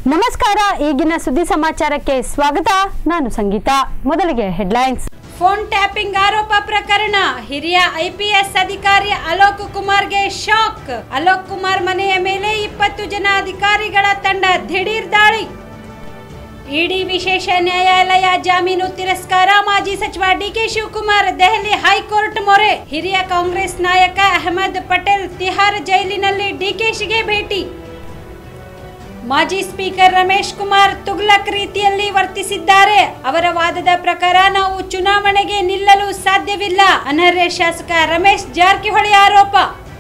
ನಮಸ್ಕಾರ ಈಗಿನ ಸುದ್ದಿ ಸಮಾಚಾರಕ್ಕೆ ಸ್ವಾಗತ ನಾನು ಸಂಗೀತ ಮೊದಲಿಗೆ ಹೆಡ್ಲೈನ್ಸ್ ಫೋನ್ ಟ್ಯಾಪಿಂಗ್ ಆರೋಪ ಪ್ರಕರಣ ಹಿರಿಯ ಐಪಿಎಸ್ ಅಧಿಕಾರಿ ಅಲೋಕ್ ಕುಮಾರ್ಗೆ ಶಾಕ್ ಅಲೋಕ್ ಕುಮಾರ್ ಮನೆಯ ಮೇಲೆ ಇಪ್ಪತ್ತು ಜನ ಅಧಿಕಾರಿಗಳ ತಂಡ ದಿಢೀರ್ ದಾಳಿ ಇಡಿ ವಿಶೇಷ ನ್ಯಾಯಾಲಯ ಜಾಮೀನು ತಿರಸ್ಕಾರ ಮಾಜಿ ಸಚಿವ ಡಿಕೆ ಶಿವಕುಮಾರ್ ದೆಹಲಿ ಹೈಕೋರ್ಟ್ ಮೊರೆ ಹಿರಿಯ ಕಾಂಗ್ರೆಸ್ ನಾಯಕ ಅಹಮದ್ ಪಟೇಲ್ ತಿಹಾರ್ ಜೈಲಿನಲ್ಲಿ ಡಿಕೆಶಿಗೆ ಭೇಟಿ ಮಾಜಿ ಸ್ಪೀಕರ್ ರಮೇಶ್ ಕುಮಾರ್ ತುಗ್ಲಕ್ ರೀತಿಯಲ್ಲಿ ವರ್ತಿಸಿದ್ದಾರೆ ಅವರ ವಾದದ ಪ್ರಕಾರ ನಾವು ಚುನಾವಣೆಗೆ ನಿಲ್ಲಲು ಸಾಧ್ಯವಿಲ್ಲ ಅನರ್ಹ ಶಾಸಕ ರಮೇಶ್ ಜಾರಕಿಹೊಳಿ ಆರೋಪ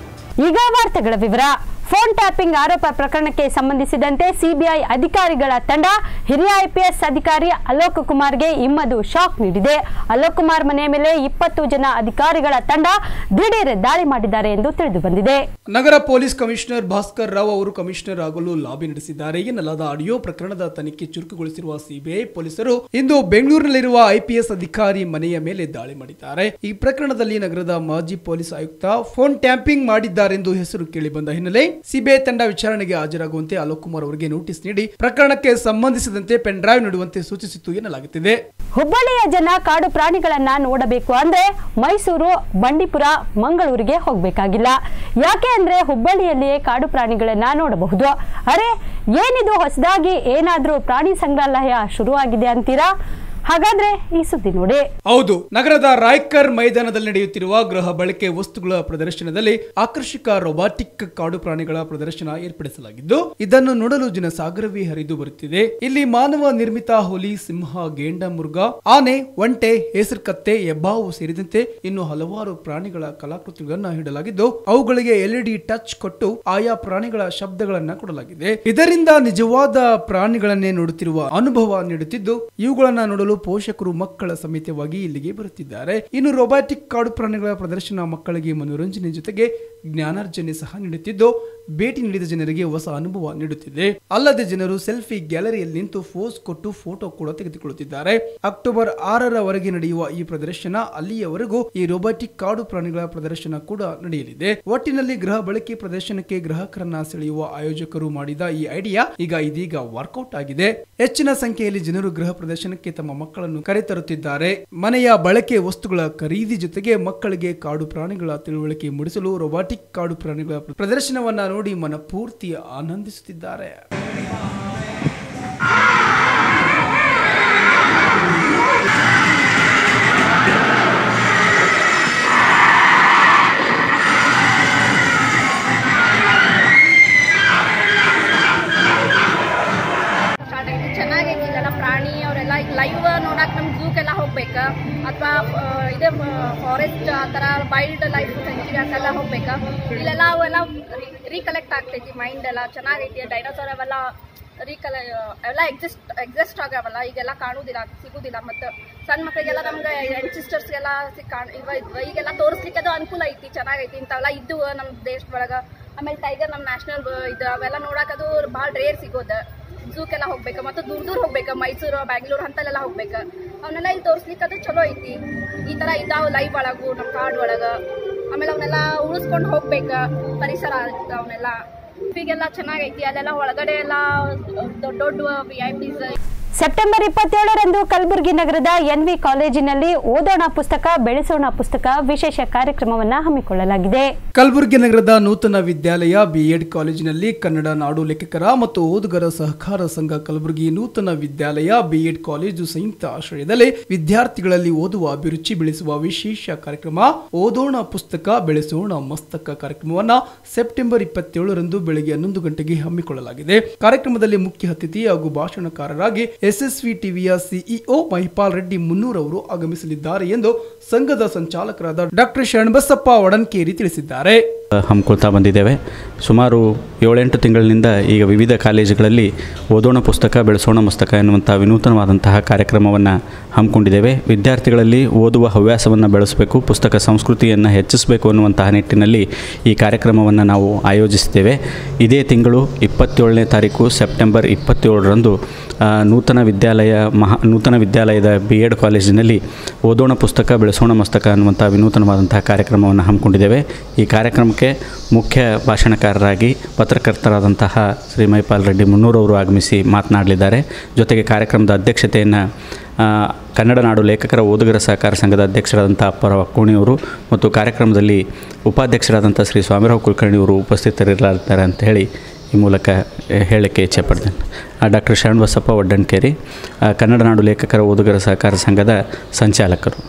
ಈಗ ವಾರ್ತೆಗಳ ವಿವರ ಫೋನ್ ಟ್ಯಾಪಿಂಗ್ ಆರೋಪ ಪ್ರಕರಣಕ್ಕೆ ಸಂಬಂಧಿಸಿದಂತೆ ಸಿಬಿಐ ಅಧಿಕಾರಿಗಳ ತಂಡ ಹಿರಿಯ ಐಪಿಎಸ್ ಅಧಿಕಾರಿ ಅಲೋಕ್ ಕುಮಾರ್ಗೆ ಇಮ್ಮದು ಶಾಕ್ ನೀಡಿದೆ ಅಲೋಕ್ ಕುಮಾರ್ ಮನೆಯ ಮೇಲೆ ಇಪ್ಪತ್ತು ಜನ ಅಧಿಕಾರಿಗಳ ತಂಡ ದಿಢೀರ್ ದಾಳಿ ಮಾಡಿದ್ದಾರೆ ಎಂದು ತಿಳಿದು ಬಂದಿದೆ ನಗರ ಪೊಲೀಸ್ ಕಮಿಷನರ್ ಭಾಸ್ಕರ್ ರಾವ್ ಅವರು ಕಮಿಷನರ್ ಆಗಲು ಲಾಬಿ ನಡೆಸಿದ್ದಾರೆ ಎನ್ನಲಾದ ಆಡಿಯೋ ಪ್ರಕರಣದ ತನಿಖೆ ಚುರುಕುಗೊಳಿಸಿರುವ ಸಿಬಿಐ ಪೊಲೀಸರು ಇಂದು ಬೆಂಗಳೂರಿನಲ್ಲಿರುವ ಐಪಿಎಸ್ ಅಧಿಕಾರಿ ಮನೆಯ ಮೇಲೆ ದಾಳಿ ಮಾಡಿದ್ದಾರೆ ಈ ಪ್ರಕರಣದಲ್ಲಿ ನಗರದ ಮಾಜಿ ಪೊಲೀಸ್ ಆಯುಕ್ತ ಫೋನ್ ಟ್ಯಾಂಪಿಂಗ್ ಮಾಡಿದ್ದಾರೆಂದು ಹೆಸರು ಕೇಳಿಬಂದ ಹಿನ್ನೆಲೆ ಸಿಬಿಐ ತಂಡ ವಿಚಾರಣೆಗೆ ಹಾಜರಾಗುವಂತೆ ಅಲೋಕ್ ಕುಮಾರ್ ಅವರಿಗೆ ನೋಟಿಸ್ ನೀಡಿ ಪ್ರಕರಣಕ್ಕೆ ಸಂಬಂಧಿಸಿದಂತೆ ಪೆನ್ ಡ್ರೈವ್ ನೀಡುವಂತೆ ಸೂಚಿಸಿತ್ತು ಎನ್ನಲಾಗುತ್ತಿದೆ ಹುಬ್ಬಳ್ಳಿಯ ಜನ ಕಾಡು ಪ್ರಾಣಿಗಳನ್ನ ನೋಡಬೇಕು ಅಂದ್ರೆ ಮೈಸೂರು ಬಂಡೀಪುರ ಮಂಗಳೂರಿಗೆ ಹೋಗ್ಬೇಕಾಗಿಲ್ಲ ಯಾಕೆ ಅಂದ್ರೆ ಹುಬ್ಬಳ್ಳಿಯಲ್ಲಿಯೇ ಕಾಡು ಪ್ರಾಣಿಗಳನ್ನ ನೋಡಬಹುದು ಅರೆ ಏನಿದು ಹೊಸದಾಗಿ ಏನಾದ್ರೂ ಪ್ರಾಣಿ ಸಂಗ್ರಹಾಲಯ ಶುರುವಾಗಿದೆ ಅಂತೀರಾ ಹಾಗಾದ್ರೆ ಈ ಸುದ್ದಿ ನೋಡಿ ಹೌದು ನಗರದ ರಾಯ್ಕರ್ ಮೈದಾನದಲ್ಲಿ ನಡೆಯುತ್ತಿರುವ ಗೃಹ ಬಳಕೆ ವಸ್ತುಗಳ ಪ್ರದರ್ಶನದಲ್ಲಿ ಆಕರ್ಷಕ ರೊಬಾಟಿಕ್ ಕಾಡು ಪ್ರಾಣಿಗಳ ಪ್ರದರ್ಶನ ಏರ್ಪಡಿಸಲಾಗಿದ್ದು ಇದನ್ನು ನೋಡಲು ಜನಸಾಗರವೇ ಹರಿದು ಬರುತ್ತಿದೆ ಇಲ್ಲಿ ಮಾನವ ನಿರ್ಮಿತ ಹುಲಿ ಸಿಂಹ ಗೇಂಡ ಮೃಗ ಆನೆ ಒಂಟೆ ಹೆಸರುಕತ್ತೆ ಹೆಬ್ಬಾವು ಸೇರಿದಂತೆ ಇನ್ನು ಹಲವಾರು ಪ್ರಾಣಿಗಳ ಕಲಾಕೃತಿಗಳನ್ನ ಇಡಲಾಗಿದ್ದು ಅವುಗಳಿಗೆ ಎಲ್ಇಡಿ ಟಚ್ ಕೊಟ್ಟು ಆಯಾ ಪ್ರಾಣಿಗಳ ಶಬ್ದಗಳನ್ನ ಕೊಡಲಾಗಿದೆ ಇದರಿಂದ ನಿಜವಾದ ಪ್ರಾಣಿಗಳನ್ನೇ ನೋಡುತ್ತಿರುವ ಅನುಭವ ನೀಡುತ್ತಿದ್ದು ಇವುಗಳನ್ನ ನೋಡಲು ಪೋಷಕರು ಮಕ್ಕಳ ಸಮೇತವಾಗಿ ಇಲ್ಲಿಗೆ ಬರುತ್ತಿದ್ದಾರೆ ಇನ್ನು ರೊಬ್ಯಾಟಿಕ್ ಕಾಡು ಪ್ರಾಣಿಗಳ ಪ್ರದರ್ಶನ ಮಕ್ಕಳಿಗೆ ಮನೋರಂಜನೆ ಜೊತೆಗೆ ಜ್ಞಾನಾರ್ಜನೆ ಸಹ ನೀಡುತ್ತಿದ್ದು ಭೇಟಿ ನೀಡಿದ ಜನರಿಗೆ ಹೊಸ ಅನುಭವ ನೀಡುತ್ತಿದೆ ಅಲ್ಲದೆ ಜನರು ಸೆಲ್ಫಿ ಗ್ಯಾಲರಿಯಲ್ಲಿ ನಿಂತು ಫೋಸ್ ಕೊಟ್ಟು ಫೋಟೋ ಕೂಡ ತೆಗೆದುಕೊಳ್ಳುತ್ತಿದ್ದಾರೆ ಅಕ್ಟೋಬರ್ ಆರರವರೆಗೆ ನಡೆಯುವ ಈ ಪ್ರದರ್ಶನ ಅಲ್ಲಿಯವರೆಗೂ ಈ ರೊಬಾಟಿಕ್ ಕಾಡು ಪ್ರಾಣಿಗಳ ಪ್ರದರ್ಶನ ಕೂಡ ನಡೆಯಲಿದೆ ಒಟ್ಟಿನಲ್ಲಿ ಗೃಹ ಬಳಕೆ ಪ್ರದರ್ಶನಕ್ಕೆ ಗ್ರಾಹಕರನ್ನ ಸೆಳೆಯುವ ಆಯೋಜಕರು ಮಾಡಿದ ಈ ಐಡಿಯಾ ಈಗ ಇದೀಗ ವರ್ಕೌಟ್ ಆಗಿದೆ ಹೆಚ್ಚಿನ ಸಂಖ್ಯೆಯಲ್ಲಿ ಜನರು ಗೃಹ ಪ್ರದರ್ಶನಕ್ಕೆ ತಮ್ಮ ಮಕ್ಕಳನ್ನು ಕರೆತರುತ್ತಿದ್ದಾರೆ ಮನೆಯ ಬಳಕೆ ವಸ್ತುಗಳ ಖರೀದಿ ಜೊತೆಗೆ ಮಕ್ಕಳಿಗೆ ಕಾಡು ಪ್ರಾಣಿಗಳ ತಿಳುವಳಿಕೆ ಮೂಡಿಸಲು ರೊಬಾಟಿಕ್ ಕಾಡು ಪ್ರಾಣಿಗಳ ಪ್ರದರ್ಶನವನ್ನ ನೋಡಿ ಮನಪೂರ್ತಿ ಆನಂದಿಸುತ್ತಿದ್ದಾರೆ ಸ್ಟಾರ್ಟ್ ಆಗೈತಿ ಚೆನ್ನಾಗೈತಿ ಇದೆಲ್ಲ ಪ್ರಾಣಿ ಅವರೆಲ್ಲ ಈಗ ಲೈವ್ ನೋಡಕ್ ನಮ್ಗೆ ಝೂಕೆಲ್ಲ ಹೋಗ್ಬೇಕು ಅಥವಾ ಇದು ಫಾರೆಸ್ಟ್ ಆ ಥರ ವೈಲ್ಡ್ ಲೈಫ್ ಸೆಂಚುರಿ ಅಂತೆಲ್ಲ ಹೋಗ್ಬೇಕು ಇಲ್ಲೆಲ್ಲ ಅವೆಲ್ಲ ರೀಕಲೆಕ್ಟ್ ಆಗ್ತೈತಿ ಮೈಂಡ್ ಎಲ್ಲ ಚೆನ್ನಾಗೈತಿ ಡೈನೋಸಾರ್ ಅವೆಲ್ಲ ರೀಕಲೆ ಅವೆಲ್ಲ ಎಕ್ಸಿಸ್ಟ್ ಎಕ್ಸಿಸ್ಟ್ ಆಗವಲ್ಲ ಈಗೆಲ್ಲ ಕಾಣುವುದಿಲ್ಲ ಸಿಗುದಿಲ್ಲ ಮತ್ತು ಸಣ್ಣ ಮಕ್ಕಳಿಗೆಲ್ಲ ನಮ್ಗೆ ಹೆಣ್ ಸಿಸ್ಟರ್ಸ್ಗೆಲ್ಲ ಸಿಕ್ ಕಾಣ್ ಇವ ಇದ್ವ ಈಗೆಲ್ಲ ತೋರಿಸ್ಲಿಕ್ಕೆ ಅದು ಅನುಕೂಲ ಐತಿ ಚೆನ್ನಾಗೈತಿ ಇಂಥವೆಲ್ಲ ಇದ್ದು ನಮ್ಮ ದೇಶದೊಳಗೆ ಆಮೇಲೆ ಟೈಗರ್ ನಮ್ಮ ನ್ಯಾಷನಲ್ ಇದು ಅವೆಲ್ಲ ನೋಡಕ್ಕೆ ಅದು ಭಾಳ ರೇರ್ ಸಿಗೋದು ಝೂಕೆಲ್ಲ ಹೋಗ್ಬೇಕು ಮತ್ತು ದೂರ ದೂರ ಹೋಗ್ಬೇಕು ಮೈಸೂರು ಬ್ಯಾಂಗ್ಳೂರು ಅಂತಲ್ಲೆಲ್ಲ ಹೋಗ್ಬೇಕು ಅವನ್ನೆಲ್ಲ ಇಲ್ಲಿ ತೋರಿಸ್ಲಿಕ್ಕೆ ಅದು ಚಲೋ ಐತಿ ಈ ಥರ ಇದಾವ ಲೈವ್ ಒಳಗು ನಮ್ಮ ಕಾಡು ಒಳಗೆ ಆಮೇಲೆ ಅವನ್ನೆಲ್ಲ ಉಳಿಸ್ಕೊಂಡು ಹೋಗ್ಬೇಕು ಪರಿಸರ ಅವನ್ನೆಲ್ಲ ಈಗೆಲ್ಲ ಚೆನ್ನಾಗೈತಿ ಅಲ್ಲೆಲ್ಲ ಒಳಗಡೆ ಎಲ್ಲ ದೊಡ್ಡ ದೊಡ್ಡ ವಿ ಐ ಪಿಸ್ ಸೆಪ್ಟೆಂಬರ್ ಇಪ್ಪತ್ತೇಳರಂದು ಕಲಬುರಗಿ ನಗರದ ಎನ್ವಿ ಕಾಲೇಜಿನಲ್ಲಿ ಓದೋಣ ಪುಸ್ತಕ ಬೆಳೆಸೋಣ ಪುಸ್ತಕ ವಿಶೇಷ ಕಾರ್ಯಕ್ರಮವನ್ನ ಹಮ್ಮಿಕೊಳ್ಳಲಾಗಿದೆ ಕಲಬುರಗಿ ನಗರದ ನೂತನ ವಿದ್ಯಾಲಯ ಬಿಎಡ್ ಕಾಲೇಜಿನಲ್ಲಿ ಕನ್ನಡ ನಾಡು ಲೇಖಕರ ಮತ್ತು ಓದುಗರ ಸಹಕಾರ ಸಂಘ ಕಲಬುರಗಿ ನೂತನ ವಿದ್ಯಾಲಯ ಬಿಎಡ್ ಕಾಲೇಜು ಸಂಯುಕ್ತ ಆಶ್ರಯದಲ್ಲಿ ವಿದ್ಯಾರ್ಥಿಗಳಲ್ಲಿ ಓದುವ ಅಭಿರುಚಿ ಬೆಳೆಸುವ ವಿಶೇಷ ಕಾರ್ಯಕ್ರಮ ಓದೋಣ ಪುಸ್ತಕ ಬೆಳೆಸೋಣ ಮಸ್ತಕ ಕಾರ್ಯಕ್ರಮವನ್ನ ಸೆಪ್ಟೆಂಬರ್ ಇಪ್ಪತ್ತೇಳರಂದು ಬೆಳಗ್ಗೆ ಹನ್ನೊಂದು ಗಂಟೆಗೆ ಹಮ್ಮಿಕೊಳ್ಳಲಾಗಿದೆ ಕಾರ್ಯಕ್ರಮದಲ್ಲಿ ಮುಖ್ಯ ಅತಿಥಿ ಹಾಗೂ ಭಾಷಣಕಾರರಾಗಿ ಎಸ್ಎಸ್ವಿ ಟಿವಿಯ ಸಿಇಒ ಮಹಿಪಾಲ್ ರೆಡ್ಡಿ ಮುನ್ನೂರ್ ಅವರು ಆಗಮಿಸಲಿದ್ದಾರೆ ಎಂದು ಸಂಘದ ಸಂಚಾಲಕರಾದ ಡಾಕ್ಟರ್ ಶರಣಬಸಪ್ಪ ಒಡನ್ಕೇರಿ ತಿಳಿಸಿದ್ದಾರೆ ಹಮ್ಮಿಕೊಳ್ತಾ ಬಂದಿದ್ದೇವೆ ಸುಮಾರು ಏಳೆಂಟು ತಿಂಗಳಿನಿಂದ ಈಗ ವಿವಿಧ ಕಾಲೇಜುಗಳಲ್ಲಿ ಓದೋಣ ಪುಸ್ತಕ ಬೆಳೆಸೋಣ ಪುಸ್ತಕ ಎನ್ನುವಂಥ ವಿನೂತನವಾದಂತಹ ಕಾರ್ಯಕ್ರಮವನ್ನು ಹಮ್ಮಿಕೊಂಡಿದ್ದೇವೆ ವಿದ್ಯಾರ್ಥಿಗಳಲ್ಲಿ ಓದುವ ಹವ್ಯಾಸವನ್ನು ಬೆಳೆಸಬೇಕು ಪುಸ್ತಕ ಸಂಸ್ಕೃತಿಯನ್ನು ಹೆಚ್ಚಿಸಬೇಕು ಅನ್ನುವಂತಹ ನಿಟ್ಟಿನಲ್ಲಿ ಈ ಕಾರ್ಯಕ್ರಮವನ್ನು ನಾವು ಆಯೋಜಿಸಿದ್ದೇವೆ ಇದೇ ತಿಂಗಳು ಇಪ್ಪತ್ತೇಳನೇ ತಾರೀಕು ಸೆಪ್ಟೆಂಬರ್ ಇಪ್ಪತ್ತೇಳರಂದು ಆ, ನೂತನ ವಿದ್ಯಾಲಯ ಮಹಾ ನೂತನ ವಿದ್ಯಾಲಯದ ಬಿ ಎಡ್ ಕಾಲೇಜಿನಲ್ಲಿ ಓದೋಣ ಪುಸ್ತಕ ಬೆಳೆಸೋಣ ಮಸ್ತಕ ಅನ್ನುವಂಥ ವಿನೂತನವಾದಂತಹ ಕಾರ್ಯಕ್ರಮವನ್ನು ಹಮ್ಮಿಕೊಂಡಿದ್ದೇವೆ ಈ ಕಾರ್ಯಕ್ರಮಕ್ಕೆ ಕಾರ್ಯಕ್ರಮಕ್ಕೆ ಮುಖ್ಯ ಭಾಷಣಕಾರರಾಗಿ ಪತ್ರಕರ್ತರಾದಂತಹ ಶ್ರೀ ಮೈಪಾಲ್ ರೆಡ್ಡಿ ಮುನ್ನೂರವರು ಆಗಮಿಸಿ ಮಾತನಾಡಲಿದ್ದಾರೆ ಜೊತೆಗೆ ಕಾರ್ಯಕ್ರಮದ ಅಧ್ಯಕ್ಷತೆಯನ್ನು ಆ, ಕನ್ನಡ ನಾಡು ಲೇಖಕರ ಓದುಗರ ಸಹಕಾರ ಸಂಘದ ಅಧ್ಯಕ್ಷರಾದಂಥ ಅಪ್ಪರ ವಕ್ಕೂಣಿಯವರು ಮತ್ತು ಕಾರ್ಯಕ್ರಮದಲ್ಲಿ ಉಪಾಧ್ಯಕ್ಷರಾದಂಥ ಶ್ರೀ ಸ್ವಾಮಿರಾವ್ ಕುಲಕರ್ಣಿಯವರು ಉಪಸ್ಥಿತರಿರಲಿದ್ದಾರೆ ಅಂತ ಹೇಳಿ ಈ ಮೂಲಕ ಆ, ಹೇಳಕ್ಕೆ ಇಚ್ಛೆಪಡ್ತೇನೆ ಡಾಕ್ಟರ್ ಶರಣಬಸಪ್ಪ ಒಡ್ಡಣ್ಕೇರಿ ಆ, ಕನ್ನಡ ನಾಡು ಲೇಖಕರ ಓದುಗರ ಸಹಕಾರ ಸಂಘದ ಸಂಚಾಲಕರು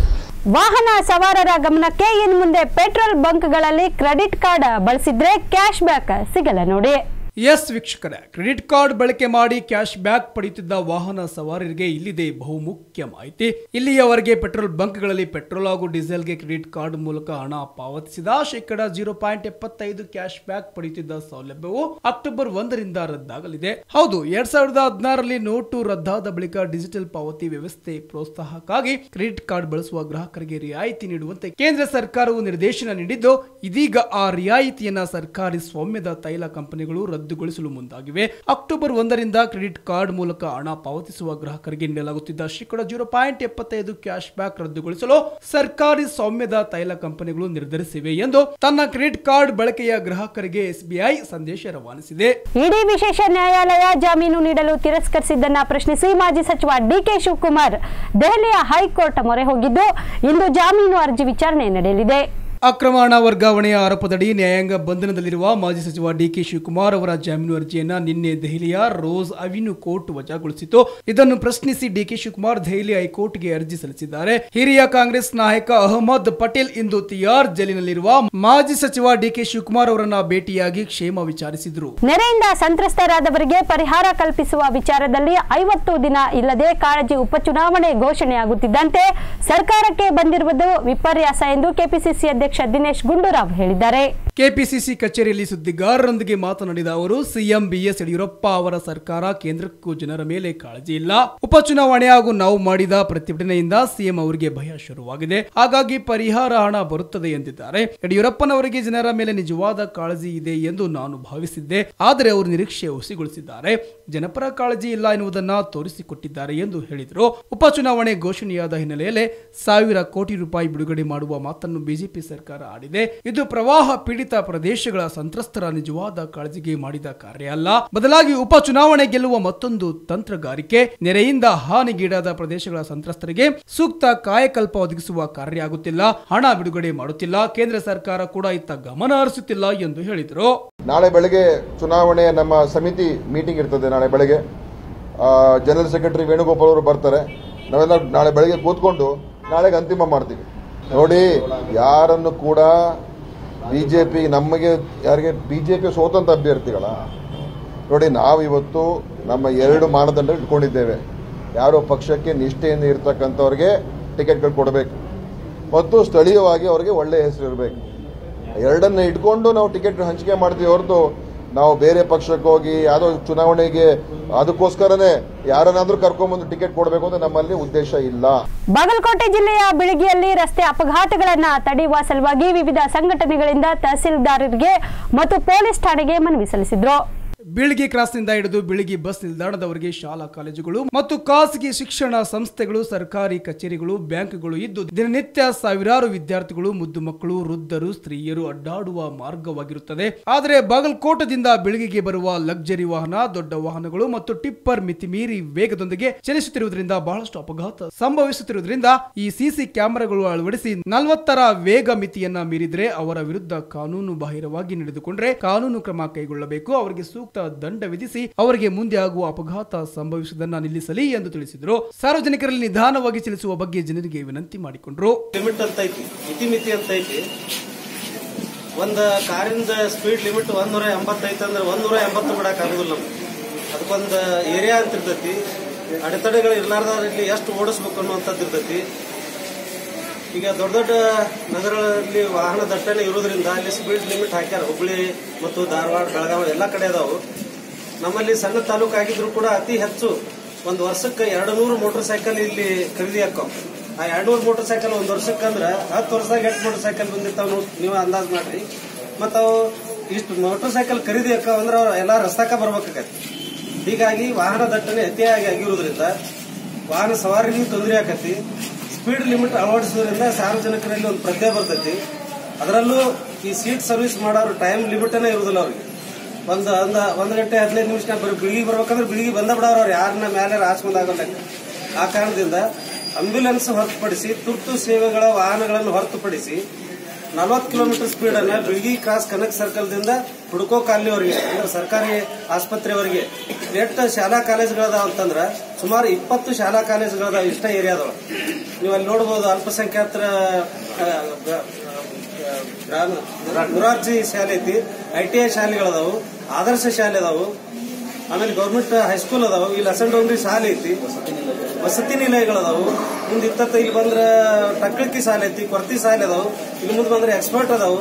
ವಾಹನ ಸವಾರರ ಗಮನಕ್ಕೆ ಇನ್ನು ಮುಂದೆ ಪೆಟ್ರೋಲ್ ಬಂಕ್ಗಳಲ್ಲಿ ಕ್ರೆಡಿಟ್ ಕಾರ್ಡ್ ಬಳಸಿದ್ರೆ ಕ್ಯಾಶ್ ಬ್ಯಾಕ್ ಸಿಗಲ್ಲ ನೋಡಿ ಎಸ್ ವೀಕ್ಷಕರೇ ಕ್ರೆಡಿಟ್ ಕಾರ್ಡ್ ಬಳಕೆ ಮಾಡಿ ಕ್ಯಾಶ್ ಬ್ಯಾಕ್ ಪಡೆಯುತ್ತಿದ್ದ ವಾಹನ ಸವಾರರಿಗೆ ಇಲ್ಲಿದೆ ಬಹುಮುಖ್ಯ ಮಾಹಿತಿ ಇಲ್ಲಿಯವರೆಗೆ ಪೆಟ್ರೋಲ್ ಬಂಕ್ಗಳಲ್ಲಿ ಪೆಟ್ರೋಲ್ ಹಾಗೂ ಡೀಸೆಲ್ಗೆ ಕ್ರೆಡಿಟ್ ಕಾರ್ಡ್ ಮೂಲಕ ಹಣ ಪಾವತಿಸಿದ ಶೇಕಡ ಜೀರೋ ಪಾಯಿಂಟ್ ಎಪ್ಪತ್ತೈದು ಕ್ಯಾಶ್ ಬ್ಯಾಕ್ ಪಡೆಯುತ್ತಿದ್ದ ಸೌಲಭ್ಯವು ಅಕ್ಟೋಬರ್ ಒಂದರಿಂದ ರದ್ದಾಗಲಿದೆ ಹೌದು ಎರಡ್ ಸಾವಿರದ ಹದಿನಾರರಲ್ಲಿ ನೋಟು ರದ್ದಾದ ಬಳಿಕ ಡಿಜಿಟಲ್ ಪಾವತಿ ವ್ಯವಸ್ಥೆ ಪ್ರೋತ್ಸಾಹಕ್ಕಾಗಿ ಕ್ರೆಡಿಟ್ ಕಾರ್ಡ್ ಬಳಸುವ ಗ್ರಾಹಕರಿಗೆ ರಿಯಾಯಿತಿ ನೀಡುವಂತೆ ಕೇಂದ್ರ ಸರ್ಕಾರವು ನಿರ್ದೇಶನ ನೀಡಿದ್ದು ಇದೀಗ ಆ ರಿಯಾಯಿತಿಯನ್ನ ಸರ್ಕಾರಿ ಸ್ವಾಮ್ಯದ ತೈಲ ಕಂಪನಿಗಳು ರದ್ದುಗೊಳಿಸಲು ಮುಂದಾಗಿವೆ ಅಕ್ಟೋಬರ್ ಒಂದರಿಂದ ಕ್ರೆಡಿಟ್ ಕಾರ್ಡ್ ಮೂಲಕ ಹಣ ಪಾವತಿಸುವ ಗ್ರಾಹಕರಿಗೆ ನೀಡಲಾಗುತ್ತಿದ್ದ ಶೇಕಡ ಜೀರೋ ಪಾಯಿಂಟ್ ಎಪ್ಪತ್ತೈದು ಕ್ಯಾಶ್ ಬ್ಯಾಕ್ ರದ್ದುಗೊಳಿಸಲು ಸರ್ಕಾರಿ ಸ್ವಾಮ್ಯದ ತೈಲ ಕಂಪನಿಗಳು ನಿರ್ಧರಿಸಿವೆ ಎಂದು ತನ್ನ ಕ್ರೆಡಿಟ್ ಕಾರ್ಡ್ ಬಳಕೆಯ ಗ್ರಾಹಕರಿಗೆ ಎಸ್ಬಿಐ ಸಂದೇಶ ರವಾನಿಸಿದೆ ಇಡೀ ವಿಶೇಷ ನ್ಯಾಯಾಲಯ ಜಾಮೀನು ನೀಡಲು ತಿರಸ್ಕರಿಸಿದ್ದನ್ನ ಪ್ರಶ್ನಿಸಿ ಮಾಜಿ ಸಚಿವ ಡಿಕೆ ಶಿವಕುಮಾರ್ ದೆಹಲಿಯ ಹೈಕೋರ್ಟ್ ಮೊರೆ ಹೋಗಿದ್ದು ಇಂದು ಜಾಮೀನು ಅರ್ಜಿ ವಿಚಾರಣೆ ನಡೆಯಲಿದೆ ಅಕ್ರಮ ಹಣ ವರ್ಗಾವಣೆಯ ಆರೋಪದಡಿ ನ್ಯಾಯಾಂಗ ಬಂಧನದಲ್ಲಿರುವ ಮಾಜಿ ಸಚಿವ ಡಿಕೆ ಶಿವಕುಮಾರ್ ಅವರ ಜಾಮೀನು ಅರ್ಜಿಯನ್ನ ನಿನ್ನೆ ದೆಹಲಿಯ ರೋಸ್ ಅವಿನ್ಯೂ ಕೋರ್ಟ್ ವಜಾಗೊಳಿಸಿತು ಇದನ್ನು ಪ್ರಶ್ನಿಸಿ ಡಿಕೆ ಶಿವಕುಮಾರ್ ದೆಹಲಿ ಹೈಕೋರ್ಟ್ಗೆ ಅರ್ಜಿ ಸಲ್ಲಿಸಿದ್ದಾರೆ ಹಿರಿಯ ಕಾಂಗ್ರೆಸ್ ನಾಯಕ ಅಹಮದ್ ಪಟೇಲ್ ಇಂದು ತಿಯಾರ್ ಜೈಲಿನಲ್ಲಿರುವ ಮಾಜಿ ಸಚಿವ ಡಿಕೆ ಶಿವಕುಮಾರ್ ಅವರನ್ನ ಭೇಟಿಯಾಗಿ ಕ್ಷೇಮ ವಿಚಾರಿಸಿದ್ರು ನೆರೆಯಿಂದ ಸಂತ್ರಸ್ತರಾದವರಿಗೆ ಪರಿಹಾರ ಕಲ್ಪಿಸುವ ವಿಚಾರದಲ್ಲಿ ಐವತ್ತು ದಿನ ಇಲ್ಲದೆ ಕಾಳಜಿ ಉಪಚುನಾವಣೆ ಘೋಷಣೆಯಾಗುತ್ತಿದ್ದಂತೆ ಸರ್ಕಾರಕ್ಕೆ ಬಂದಿರುವುದು ವಿಪರ್ಯಾಸ ಎಂದು ಕೆಪಿಸಿಸಿ ಅಧ್ಯಕ್ಷ ದಿನೇಶ್ ಗುಂಡೂರಾವ್ ಹೇಳಿದ್ದಾರೆ ಕೆಪಿಸಿಸಿ ಕಚೇರಿಯಲ್ಲಿ ಸುದ್ದಿಗಾರರೊಂದಿಗೆ ಮಾತನಾಡಿದ ಅವರು ಸಿಎಂ ಬಿಎಸ್ ಯಡಿಯೂರಪ್ಪ ಅವರ ಸರ್ಕಾರ ಕೇಂದ್ರಕ್ಕೂ ಜನರ ಮೇಲೆ ಕಾಳಜಿ ಇಲ್ಲ ಉಪಚುನಾವಣೆ ಹಾಗೂ ನಾವು ಮಾಡಿದ ಪ್ರತಿಭಟನೆಯಿಂದ ಸಿಎಂ ಅವರಿಗೆ ಭಯ ಶುರುವಾಗಿದೆ ಹಾಗಾಗಿ ಪರಿಹಾರ ಹಣ ಬರುತ್ತದೆ ಎಂದಿದ್ದಾರೆ ಯಡಿಯೂರಪ್ಪನವರಿಗೆ ಜನರ ಮೇಲೆ ನಿಜವಾದ ಕಾಳಜಿ ಇದೆ ಎಂದು ನಾನು ಭಾವಿಸಿದ್ದೆ ಆದರೆ ಅವರು ನಿರೀಕ್ಷೆ ಹುಸಿಗೊಳಿಸಿದ್ದಾರೆ ಜನಪರ ಕಾಳಜಿ ಇಲ್ಲ ಎನ್ನುವುದನ್ನ ತೋರಿಸಿಕೊಟ್ಟಿದ್ದಾರೆ ಎಂದು ಹೇಳಿದರು ಉಪಚುನಾವಣೆ ಘೋಷಣೆಯಾದ ಹಿನ್ನೆಲೆಯಲ್ಲಿ ಸಾವಿರ ಕೋಟಿ ರೂಪಾಯಿ ಬಿಡುಗಡೆ ಮಾಡುವ ಮಾತನ್ನು ಬಿಜೆಪಿ ಸರ್ಕಾರ ಆಡಿದೆ ಇದು ಪ್ರವಾಹ ಪೀಡಿತ ಪ್ರದೇಶಗಳ ಸಂತ್ರಸ್ತರ ನಿಜವಾದ ಕಾಳಜಿಗೆ ಮಾಡಿದ ಕಾರ್ಯ ಅಲ್ಲ ಬದಲಾಗಿ ಉಪಚುನಾವಣೆ ಗೆಲ್ಲುವ ಮತ್ತೊಂದು ತಂತ್ರಗಾರಿಕೆ ನೆರೆಯಿಂದ ಹಾನಿಗೀಡಾದ ಪ್ರದೇಶಗಳ ಸಂತ್ರಸ್ತರಿಗೆ ಸೂಕ್ತ ಕಾಯಕಲ್ಪ ಒದಗಿಸುವ ಕಾರ್ಯ ಆಗುತ್ತಿಲ್ಲ ಹಣ ಬಿಡುಗಡೆ ಮಾಡುತ್ತಿಲ್ಲ ಕೇಂದ್ರ ಸರ್ಕಾರ ಕೂಡ ಇತ್ತ ಗಮನ ಹರಿಸುತ್ತಿಲ್ಲ ಎಂದು ಹೇಳಿದರು ನಾಳೆ ಬೆಳಗ್ಗೆ ಚುನಾವಣೆ ನಮ್ಮ ಸಮಿತಿ ಮೀಟಿಂಗ್ ಇರ್ತದೆ ನಾಳೆ ಬೆಳಗ್ಗೆ ಆ, ಜನರಲ್ ಸೆಕ್ರೆಟರಿ ವೇಣುಗೋಪಾಲ್ ಅವರು ಬರ್ತಾರೆ ನಾವೆಲ್ಲ ನಾಳೆ ಬೆಳಗ್ಗೆ ಕೂತ್ಕೊಂಡು ನಾಳೆಗೆ ಅಂತಿಮ ಮಾಡ್ತೀವಿ ನೋಡಿ ಯಾರನ್ನು ಕೂಡ ಬಿಜೆಪಿ ನಮಗೆ ಯಾರಿಗೆ ಬಿಜೆಪಿ ಸ್ವತಂತ್ರ ಅಭ್ಯರ್ಥಿಗಳ ನೋಡಿ ನಾವು ಇವತ್ತು ನಮ್ಮ ಎರಡು ಮಾನದಂಡ ಇಟ್ಕೊಂಡಿದ್ದೇವೆ ಯಾರೋ ಪಕ್ಷಕ್ಕೆ ನಿಷ್ಠೆಯಿಂದ ಇರ್ತಕ್ಕಂಥವ್ರಿಗೆ ಟಿಕೆಟ್ಗಳು ಕೊಡಬೇಕು ಮತ್ತು ಸ್ಥಳೀಯವಾಗಿ ಅವರಿಗೆ ಒಳ್ಳೆಯ ಹೆಸರು ಇರಬೇಕು ಎರಡನ್ನ ಇಟ್ಕೊಂಡು ನಾವು ಟಿಕೆಟ್ ಹಂಚಿಕೆ ಮಾಡ್ತೀವಿ ಹೊರತು ನಾವು ಬೇರೆ ಪಕ್ಷಕ್ಕೆ ಹೋಗಿ ಯಾವುದೋ ಚುನಾವಣೆಗೆ ಅದಕ್ಕೋಸ್ಕರನೇ ಯಾರನ್ನಾದ್ರೂ ಕರ್ಕೊಂಬಂದು ಟಿಕೆಟ್ ಕೊಡಬೇಕು ಅಂತ ನಮ್ಮಲ್ಲಿ ಉದ್ದೇಶ ಇಲ್ಲ ಬಾಗಲಕೋಟೆ ಜಿಲ್ಲೆಯ ಬಿಳಿಗಿಯಲ್ಲಿ ರಸ್ತೆ ಅಪಘಾತಗಳನ್ನ ತಡೆಯುವ ಸಲುವಾಗಿ ವಿವಿಧ ಸಂಘಟನೆಗಳಿಂದ ತಹಸೀಲ್ದಾರರಿಗೆ ಮತ್ತು ಪೊಲೀಸ್ ಠಾಣೆಗೆ ಮನವಿ ಸಲ್ಲಿಸಿದ್ರು ಬೀಳ್ಗಿ ಕ್ರಾಸ್ನಿಂದ ಹಿಡಿದು ಬೀಳ್ಗಿ ಬಸ್ ನಿಲ್ದಾಣದವರೆಗೆ ಶಾಲಾ ಕಾಲೇಜುಗಳು ಮತ್ತು ಖಾಸಗಿ ಶಿಕ್ಷಣ ಸಂಸ್ಥೆಗಳು ಸರ್ಕಾರಿ ಕಚೇರಿಗಳು ಬ್ಯಾಂಕ್ಗಳು ಇದ್ದು ದಿನನಿತ್ಯ ಸಾವಿರಾರು ವಿದ್ಯಾರ್ಥಿಗಳು ಮುದ್ದು ಮಕ್ಕಳು ವೃದ್ಧರು ಸ್ತ್ರೀಯರು ಅಡ್ಡಾಡುವ ಮಾರ್ಗವಾಗಿರುತ್ತದೆ ಆದರೆ ಬಾಗಲಕೋಟದಿಂದ ಬೆಳಗಿಗೆ ಬರುವ ಲಕ್ಸರಿ ವಾಹನ ದೊಡ್ಡ ವಾಹನಗಳು ಮತ್ತು ಟಿಪ್ಪರ್ ಮಿತಿಮೀರಿ ವೇಗದೊಂದಿಗೆ ಚಲಿಸುತ್ತಿರುವುದರಿಂದ ಬಹಳಷ್ಟು ಅಪಘಾತ ಸಂಭವಿಸುತ್ತಿರುವುದರಿಂದ ಈ ಸಿಸಿ ಕ್ಯಾಮೆರಾಗಳು ಅಳವಡಿಸಿ ನಲವತ್ತರ ವೇಗ ಮಿತಿಯನ್ನ ಮೀರಿದ್ರೆ ಅವರ ವಿರುದ್ಧ ಕಾನೂನು ಬಾಹಿರವಾಗಿ ನಡೆದುಕೊಂಡ್ರೆ ಕಾನೂನು ಕ್ರಮ ಕೈಗೊಳ್ಳಬೇಕು ಅವರಿಗೆ ಸೂಕ್ತ ದಂಡ ವಿಧಿಸಿ ಅವರಿಗೆ ಮುಂದೆ ಆಗುವ ಅಪಘಾತ ಸಂಭವಿಸುವುದನ್ನು ನಿಲ್ಲಿಸಲಿ ಎಂದು ತಿಳಿಸಿದರು ಸಾರ್ವಜನಿಕರಲ್ಲಿ ನಿಧಾನವಾಗಿ ಚಲಿಸುವ ಬಗ್ಗೆ ಜನರಿಗೆ ವಿನಂತಿ ಮಾಡಿಕೊಂಡ್ರು ಲಿಮಿಟ್ ಅಂತ ಐತಿ ಇತಿಮಿತಿ ಅಂತ ಐತಿ ಒಂದು ಕಾರಿಂದ ಸ್ಪೀಡ್ ಲಿಮಿಟ್ ಒಂದೂರ ಎಂಬತ್ತೈತೆ ಅಂದ್ರೆ ಒಂದೂರ ಎಂಬತ್ತು ಬಿಡಕ್ ಆಗುದಿಲ್ಲ ನಮ್ಗೆ ಅದಕ್ಕೊಂದು ಏರಿಯಾ ಅಂತ ಇರ್ತೈತಿ ಅಡೆತಡೆಗಳು ಇರ್ಲಾರ್ದಲ್ಲಿ ಎಷ್ಟು ಓಡಿಸ್ಬೇಕು ಅನ್ನುವಂಥದ್ದು ಇರ್ತೈತಿ ಈಗ ದೊಡ್ಡ ದೊಡ್ಡ ನಗರಗಳಲ್ಲಿ ವಾಹನ ದಟ್ಟಣೆ ಇರೋದ್ರಿಂದ ಅಲ್ಲಿ ಸ್ಪೀಡ್ ಲಿಮಿಟ್ ಹಾಕ್ಯಾರ ಹುಬ್ಳಿ ಮತ್ತು ಧಾರವಾಡ ಬೆಳಗಾವಿ ಎಲ್ಲ ಕಡೆ ಅದಾವು ನಮ್ಮಲ್ಲಿ ಸಣ್ಣ ತಾಲೂಕು ಆಗಿದ್ರು ಕೂಡ ಅತಿ ಹೆಚ್ಚು ಒಂದು ವರ್ಷಕ್ಕೆ ಎರಡು ನೂರು ಮೋಟರ್ ಸೈಕಲ್ ಇಲ್ಲಿ ಖರೀದಿ ಹಾಕೋ ಆ ಎರಡು ನೂರು ಮೋಟರ್ ಸೈಕಲ್ ಒಂದು ವರ್ಷಕ್ಕೆ ಅಂದ್ರೆ ಹತ್ತು ವರ್ಷದಾಗ ಎಷ್ಟು ಮೋಟರ್ ಸೈಕಲ್ ಬಂದಿರ್ತಾವ ನೀವು- ನೀವು ಅಂದಾಜ್ ಮಾಡ್ರಿ ಮತ್ತು ಅವು ಇಷ್ಟು ಮೋಟರ್ ಸೈಕಲ್ ಖರೀದಿ ಹಾಕೋ ಅಂದ್ರೆ ಅವ್ರು ಎಲ್ಲ ರಸ್ತಾಕ ಬರ್ಬೇಕಾಗತ್ತೆ ಹೀಗಾಗಿ ವಾಹನ ದಟ್ಟಣೆ ಅತಿಯಾಗಿ ಆಗಿರುವುದರಿಂದ ವಾಹನ ಸವಾರಿಗೂ ತೊಂದರೆ ಆಕತಿ ಸ್ಪೀಡ್ ಲಿಮಿಟ್ ಅಳವಡಿಸೋದ್ರಿಂದ ಸಾರ್ವಜನಿಕರಲ್ಲಿ ಒಂದು ಪ್ರಜ್ಞೆ ಬರ್ತೈತಿ ಅದರಲ್ಲೂ ಈ ಸೀಟ್ ಸರ್ವಿಸ್ ಮಾಡೋರು ಟೈಮ್ ಲಿಮಿಟನೇ ಇರುದಿಲ್ಲ ಅವ್ರಿಗೆ ಒಂದು ಒಂದು ಒಂದು ಗಂಟೆ ಹದಿನೈದು ನಿಮಿಷ ಬರೀ ಬಿಳಿಗೆ ಬರ್ಬೇಕಂದ್ರೆ ಬಿಳಿಗೆ ಬಂದ ಬಿಡೋರು ಅವ್ರು ಯಾರನ್ನ ಮೇಲೆ ರಾಸ್ಕೊಂಡಾಗಲ್ಲ ಆ ಕಾರಣದಿಂದ ಆಂಬ್ಯುಲೆನ್ಸ್ ಹೊರತುಪಡಿಸಿ ತುರ್ತು ಸೇವೆಗಳ ವಾಹನಗಳನ್ನು ಹೊರತುಪಡಿಸಿ ನಲವತ್ತು ಕಿಲೋಮೀಟರ್ ಸ್ಪೀಡ್ ಅನ್ನ ಬಿಳ್ಗಿ ಕ್ರಾಸ್ ಕನಕ್ ಸರ್ಕಲ್ ದಿಂದ ಹುಡುಕೋ ಕಾಲನಿವರೆಗೆ ಅಂದ್ರೆ ಸರ್ಕಾರಿ ಆಸ್ಪತ್ರೆವರೆಗೆ ಎಷ್ಟು ಶಾಲಾ ಕಾಲೇಜುಗಳದಾವ ಅಂತಂದ್ರ ಸುಮಾರು ಇಪ್ಪತ್ತು ಶಾಲಾ ಕಾಲೇಜುಗಳದಾವ ಇಷ್ಟ ಏರಿಯಾದೊಳಗೆ ನೀವು ಅಲ್ಲಿ ನೋಡಬಹುದು ಅಲ್ಪಸಂಖ್ಯಾತರ ಆ, ಗ- ಗ್ರಾಮ ಮುರಾರ್ಜಿ ಶಾಲೆ ಐತಿ ಐ ಟಿ ಐ ಶಾಲೆಗಳದಾವು ಆದರ್ಶ ಶಾಲೆ ಅದಾವು ಆಮೇಲೆ ಗೌರ್ಮೆಂಟ್ ಹೈಸ್ಕೂಲ್ ಅದಾವು ಇಲ್ಲಿ ಹಸನ್ ಡೋಂಗ್ರಿ ಶಾಲೆ ಐತಿ ವಸತಿ ನಿಲಯಗಳದಾವು ಮುಂದೆ ಇತ್ತತ್ತ ಇಲ್ಲಿ ಬಂದ್ರ ಟಕ್ಳಕ್ಕಿ ಶಾಲೆ ಐತಿ ಕೊರ್ತಿ ಶಾಲೆ ಅದಾವು ಇಲ್ಲಿ ಮುಂದೆ ಬಂದ್ರೆ ಎಕ್ಸ್ಪರ್ಟ್ ಅದಾವು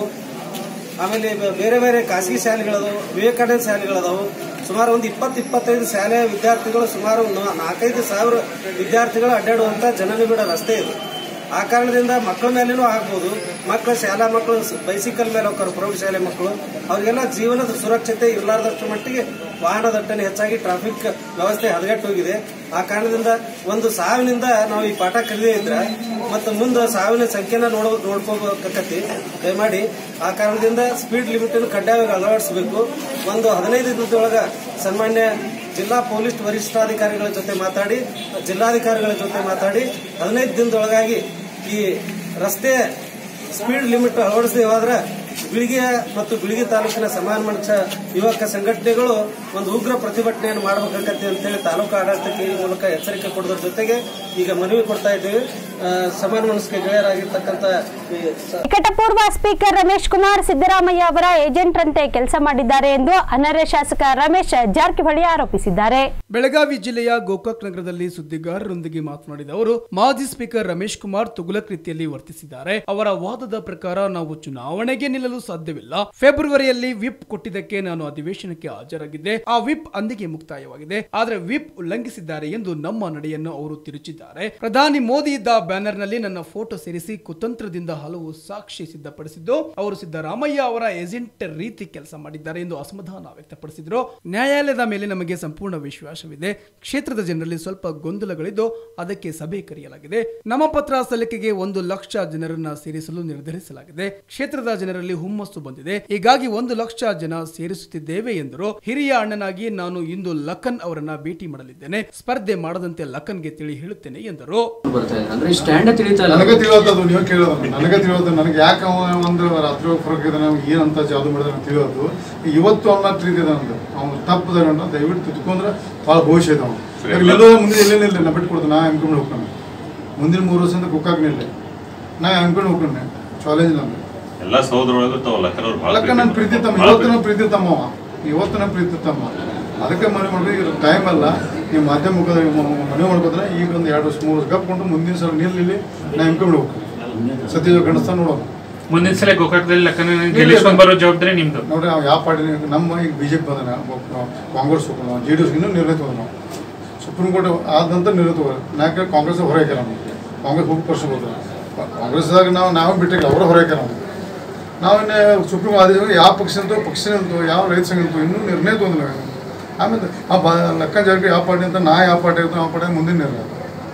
ಆಮೇಲೆ ಬ- ಬೇರೆ ಬೇರೆ ಖಾಸಗಿ ಶಾಲೆಗಳದಾವು ವಿವೇಕಾನಂದ ಶಾಲೆಗಳದಾವು ಸುಮಾರು ಒಂದು ಇಪ್ಪತ್ತು ಇಪ್ಪತ್ತೈದು ಶಾಲೆಯ ವಿದ್ಯಾರ್ಥಿಗಳು ಸುಮಾರು ನ- ನಾಲ್ಕೈದು ಸಾವಿರ ವಿದ್ಯಾರ್ಥಿಗಳು ಅಡ್ಡಾಡುವಂತ ಜನನಿಬಿಡ ರಸ್ತೆ ಇದು ಆ ಕಾರಣದಿಂದ ಮಕ್ಕಳ ಮೇಲೇನೂ ಆಗ್ಬೋದು ಮಕ್ಕಳ ಶಾಲಾ ಮಕ್ಕಳು ಬೈಸಿಕಲ್ ಮೇಲೆ ಹೋಗ್ತಾರೆ ಪ್ರೌಢಶಾಲೆ ಮಕ್ಕಳು ಅವರಿಗೆಲ್ಲ ಜೀವನದ ಸುರಕ್ಷತೆ ಇರಲಾರ್ದಷ್ಟು ಮಟ್ಟಿಗೆ ವಾಹನ ದಟ್ಟಣೆ ಹೆಚ್ಚಾಗಿ ಟ್ರಾಫಿಕ್ ವ್ಯವಸ್ಥೆ ಹದಗೆಟ್ಟು ಹೋಗಿದೆ ಆ ಕಾರಣದಿಂದ ಒಂದು ಸಾವಿನಿಂದ ನಾವು ಈ ಪಾಠ ಕಲಿಯೇ ಇದ್ರೆ ಮತ್ತು ಮುಂದೆ ಸಾವಿನ ಸಂಖ್ಯೆನ ನೋಡ ನೋಡ್ಕೋಬೇಕತಿ ದಯಮಾಡಿ ಆ ಕಾರಣದಿಂದ ಸ್ಪೀಡ್ ಲಿಮಿಟ್ ಅನ್ನು ಕಡ್ಡಾಯವಾಗಿ ಅಳವಡಿಸಬೇಕು ಒಂದು ಹದಿನೈದು ದಿನದೊಳಗ ಸನ್ಮಾನ್ಯ ಜಿಲ್ಲಾ ಪೊಲೀಸ್ ವರಿಷ್ಠಾಧಿಕಾರಿಗಳ ಜೊತೆ ಮಾತಾಡಿ ಜಿಲ್ಲಾಧಿಕಾರಿಗಳ ಜೊತೆ ಮಾತಾಡಿ ಹದಿನೈದು ದಿನದೊಳಗಾಗಿ ಈ ರಸ್ತೆ ಸ್ಪೀಡ್ ಲಿಮಿಟ್ ಅಳವಡಿಸದೆ ಹೋದ್ರೆ ಬಿಳಿಗೆ ಮತ್ತು ಬಿಳಿಗೆ ತಾಲೂಕಿನ ಸಮಾನ ಮನುಷ್ಯ ಯುವಕ ಸಂಘಟನೆಗಳು ಒಂದು ಉಗ್ರ ಪ್ರತಿಭಟನೆಯನ್ನು ಮಾಡಬೇಕಾಗತ್ತೆ ಅಂತೇಳಿ ತಾಲೂಕು ಆಡಳಿತಕ್ಕೆ ಈ ಮೂಲಕ ಎಚ್ಚರಿಕೆ ಕೊಡೋದ್ರ ಜೊತೆಗೆ ಈಗ ಮನವಿ ಕೊಡ್ತಾ ಇದ್ದೀವಿ ಆ, ಸಮಾನ ಮನಸ್ಸಿಗೆ ಗೆಳೆಯರಾಗಿರ್ತಕ್ಕಂಥ ಈ ಸ- ನಿಕಟಪೂರ್ವ ಸ್ಪೀಕರ್ ರಮೇಶ್ ಕುಮಾರ್ ಸಿದ್ದರಾಮಯ್ಯ ಅವರ ಏಜೆಂಟ್ರಂತೆ ಕೆಲಸ ಮಾಡಿದ್ದಾರೆ ಎಂದು ಅನರ್ಹ ಶಾಸಕ ರಮೇಶ್ ಜಾರಕಿಹೊಳಿ ಆರೋಪಿಸಿದ್ದಾರೆ ಬೆಳಗಾವಿ ಜಿಲ್ಲೆಯ ಗೋಕಾಕ್ ನಗರದಲ್ಲಿ ಸುದ್ದಿಗಾರರೊಂದಿಗೆ ಮಾತನಾಡಿದ ಅವರು ಮಾಜಿ ಸ್ಪೀಕರ್ ರಮೇಶ್ ಕುಮಾರ್ ತುಗುಲಕ್ ರೀತಿಯಲ್ಲಿ ವರ್ತಿಸಿದ್ದಾರೆ ಅವರ ವಾದದ ಪ್ರಕಾರ ನಾವು ಚುನಾವಣೆಗೆ ನಿಲ್ಲಲು ಸಾಧ್ಯವಿಲ್ಲ ಫೆಬ್ರವರಿಯಲ್ಲಿ ವಿಪ್ ಕೊಟ್ಟಿದ್ದಕ್ಕೆ ನಾನು ಅಧಿವೇಶನಕ್ಕೆ ಹಾಜರಾಗಿದ್ದೆ ಆ ವಿಪ್ ಅಂದಿಗೆ ಮುಕ್ತಾಯವಾಗಿದೆ ಆದರೆ ವಿಪ್ ಉಲ್ಲಂಘಿಸಿದ್ದಾರೆ ಎಂದು ನಮ್ಮ ನಡೆಯನ್ನು ಅವರು ತಿರುಚಿದ್ದಾರೆ ಪ್ರಧಾನಿ ಮೋದಿ ಇದ್ದ ಬ್ಯಾನರ್ನಲ್ಲಿ ನನ್ನ ಫೋಟೋ ಸೇರಿಸಿ ಕುತಂತ್ರದಿಂದ ಹಲವು ಸಾಕ್ಷಿ ಸಿದ್ಧಪಡಿಸಿದ್ದು ಅವರು ಸಿದ್ದರಾಮಯ್ಯ ಅವರ ಏಜೆಂಟ್ ರೀತಿ ಕೆಲಸ ಮಾಡಿದ್ದಾರೆ ಎಂದು ಅಸಮಾಧಾನ ವ್ಯಕ್ತಪಡಿಸಿದ್ರು ನ್ಯಾಯಾಲಯದ ಮೇಲೆ ನಮಗೆ ಸಂಪೂರ್ಣ ವಿಶ್ವಾಸವಿದೆ ಕ್ಷೇತ್ರದ ಜನರಲ್ಲಿ ಸ್ವಲ್ಪ ಗೊಂದಲಗಳಿದ್ದು ಅದಕ್ಕೆ ಸಭೆ ಕರೆಯಲಾಗಿದೆ ನಾಮಪತ್ರ ಸಲ್ಲಿಕೆಗೆ ಒಂದು ಲಕ್ಷ ಜನರನ್ನ ಸೇರಿಸಲು ನಿರ್ಧರಿಸಲಾಗಿದೆ ಕ್ಷೇತ್ರದ ಜನರಲ್ಲಿ ಹುಮ್ಮಸ್ಸು ಬಂದಿದೆ ಹೀಗಾಗಿ ಒಂದು ಲಕ್ಷ ಜನ ಸೇರಿಸುತ್ತಿದ್ದೇವೆ ಎಂದರು ಹಿರಿಯ ಅಣ್ಣನಾಗಿ ನಾನು ಇಂದು ಲಖನ್ ಅವರನ್ನ ಭೇಟಿ ಮಾಡಲಿದ್ದೇನೆ ಸ್ಪರ್ಧೆ ಮಾಡದಂತೆ ಲಖನ್ಗೆ ತಿಳಿ ಹೇಳುತ್ತೇನೆ ಎಂದರು ಬರ್ತಾ ಇದೆ ಅಂದ್ರೆ ಈ ಸ್ಟ್ಯಾಂಡ್ ತಿಳಿತಾ ಇಲ್ಲ ನನಗೆ ತಿಳಿಯೋದು ನೀವು ಕೇಳೋದು ನನಗೆ ತಿಳಿಯೋದು ನನಗೆ ಯಾಕೆ ಅವ ಒಂದು ರಾತ್ರಿ ಹೊರಗೆ ಇದ್ದಾನೆ ಅವ್ನು ಏನಂತ ಜಾದು ಮಾಡಿದಾನೆ ಅಂತ ತಿಳಿಯೋದು ಇವತ್ತು ಅವನ ತಿಳಿದಿದೆ ನಂದು ಅವ್ನು ತಪ್ಪದ ದಯವಿಟ್ಟು ತಿದ್ಕೊಂಡ್ರೆ ಭಾಳ ಭವಿಷ್ಯ ಇದೆ ಅವ್ನು ಎಲ್ಲೋ ಮುಂದೆ ಎಲ್ಲೇನಿಲ್ಲ ನಾ ಬಿಟ್ಟು ಕೊಡ್ತಾನೆ ನಾ ಎಮ್ಕೊಂಡು ಹೋಗ್ತಾನೆ ಮುಂದಿನ ಮೂರು ವರ್ಷದಿಂದ ಕುಕ್ಕಾಕ್ ನಿಲ್ಲ ನಾ ಎಮ್ಕೊಂಡು ಹೋಗ್ತಾನೆ ಚಾಲೆಂಜ್ ನಂದು ಎಲ್ಲ ಸಹೋದರೊಳಗೂ ತಾವು ಲಕ್ಕನವ್ರು ಭಾಳ ಅದಕ್ಕೆ ನನ್ನ ಪ್ರೀತಿ ತಮ್ಮ ಇವತ್ತು ನನ್ನ ಪ್ರೀತಿ ತಮ್ಮ ಅವ ಇವತ್ತು ನನ್ನ ಪ್ರೀತಿ ತಮ್ಮ ಅದಕ್ಕೆ ಮನೆ ಮಾಡಿ ಈಗ ಟೈಮ್ ಅಲ್ಲ ನೀವು ಮಾಧ್ಯಮ ಮುಖದ ಮನೆ ಮಾಡ್ಕೋದ್ರೆ ಈಗ ಒಂದು ಎರಡು ವರ್ಷ ಮೂರು ವರ್ಷ ಕಪ್ಕೊಂಡು ಮುಂದಿನ ಸಲ ನಿಲ್ಲಿ ನಾ ಎಮ್ಕೊಂಡು ಹೋಗ್ತೀನಿ ಸತ್ಯದ ಗಣಸ್ಥ ನೋಡೋಣ ಮುಂದಿನ ಸಲ ಗೋಕಾಕದಲ್ಲಿ ಲಕ್ಕನ ಗೆಲ್ಲಿಸ್ಕೊಂಡ್ ಬರೋ ಜವಾಬ್ದಾರಿ ನಿಮ್ದು ನೋಡ್ರಿ ನಾವು ಯಾವ ಪಾರ್ಟಿ ನಮ್ಮ ಈಗ ಬಿ ಜೆ ಪಿ ಬಂದಾನೆ ಕಾಂಗ್ರೆಸ್ ಹೋಗೋಣ ಜೆ ಡಿ ಎಸ್ ಇನ್ನೂ ನಿರ್ಣಯ ತಗೊಂಡು ನಾವು ಸುಪ್ರೀಂ ಕೋರ್ಟ್ ಆದ ನಂತರ ನಿರ್ಣಯ ತಗೋರಿ ನಾಲ್ಕು ಕಾಂಗ್ರೆಸ್ ಹೊರ ಹಾಕ್ಯಾರ ನಾವು ಕಾಂಗ್ರೆಸ್ ಹೋಗಿ ಪರ್ಸನ್ ಹೋದ್ರೆ ಕಾಂಗ್ರೆಸ್ದಾಗ ನಾವು ನಾವು ಬಿಟ್ಟಿಲ್ಲ ಅವರು ಹೊರ ಹಾಕ್ಯಾರ ನಾವು ನಾವಿನ್ನೇ ಸುಪ್ರೀಂ ಆದೇಶ ಯಾವ ಪಕ್ಷ ಅಂತೂ ಪಕ್ಷ ಅಂತೂ ಯಾವ ರೈತ ಸಂಘ ಅಂತೂ ಇನ್ನೂ ನಿರ್ಣಯ ತೊಗೊಂಡಿಲ್ಲ ನಾವು. ಆಮೇಲೆ ಆ ಬ ಲಕ್ಕ ಜಾರಿಗೆ ಯಾವ ಪಾರ್ಟಿ ಅಂತ ನಾ ಯಾವ ಪಾರ್ಟಿ ಇರ್ತಾನೆ ಆ ಪಾರ್ಟಿ ಮುಂದಿನ ನಿರ್ಣಯ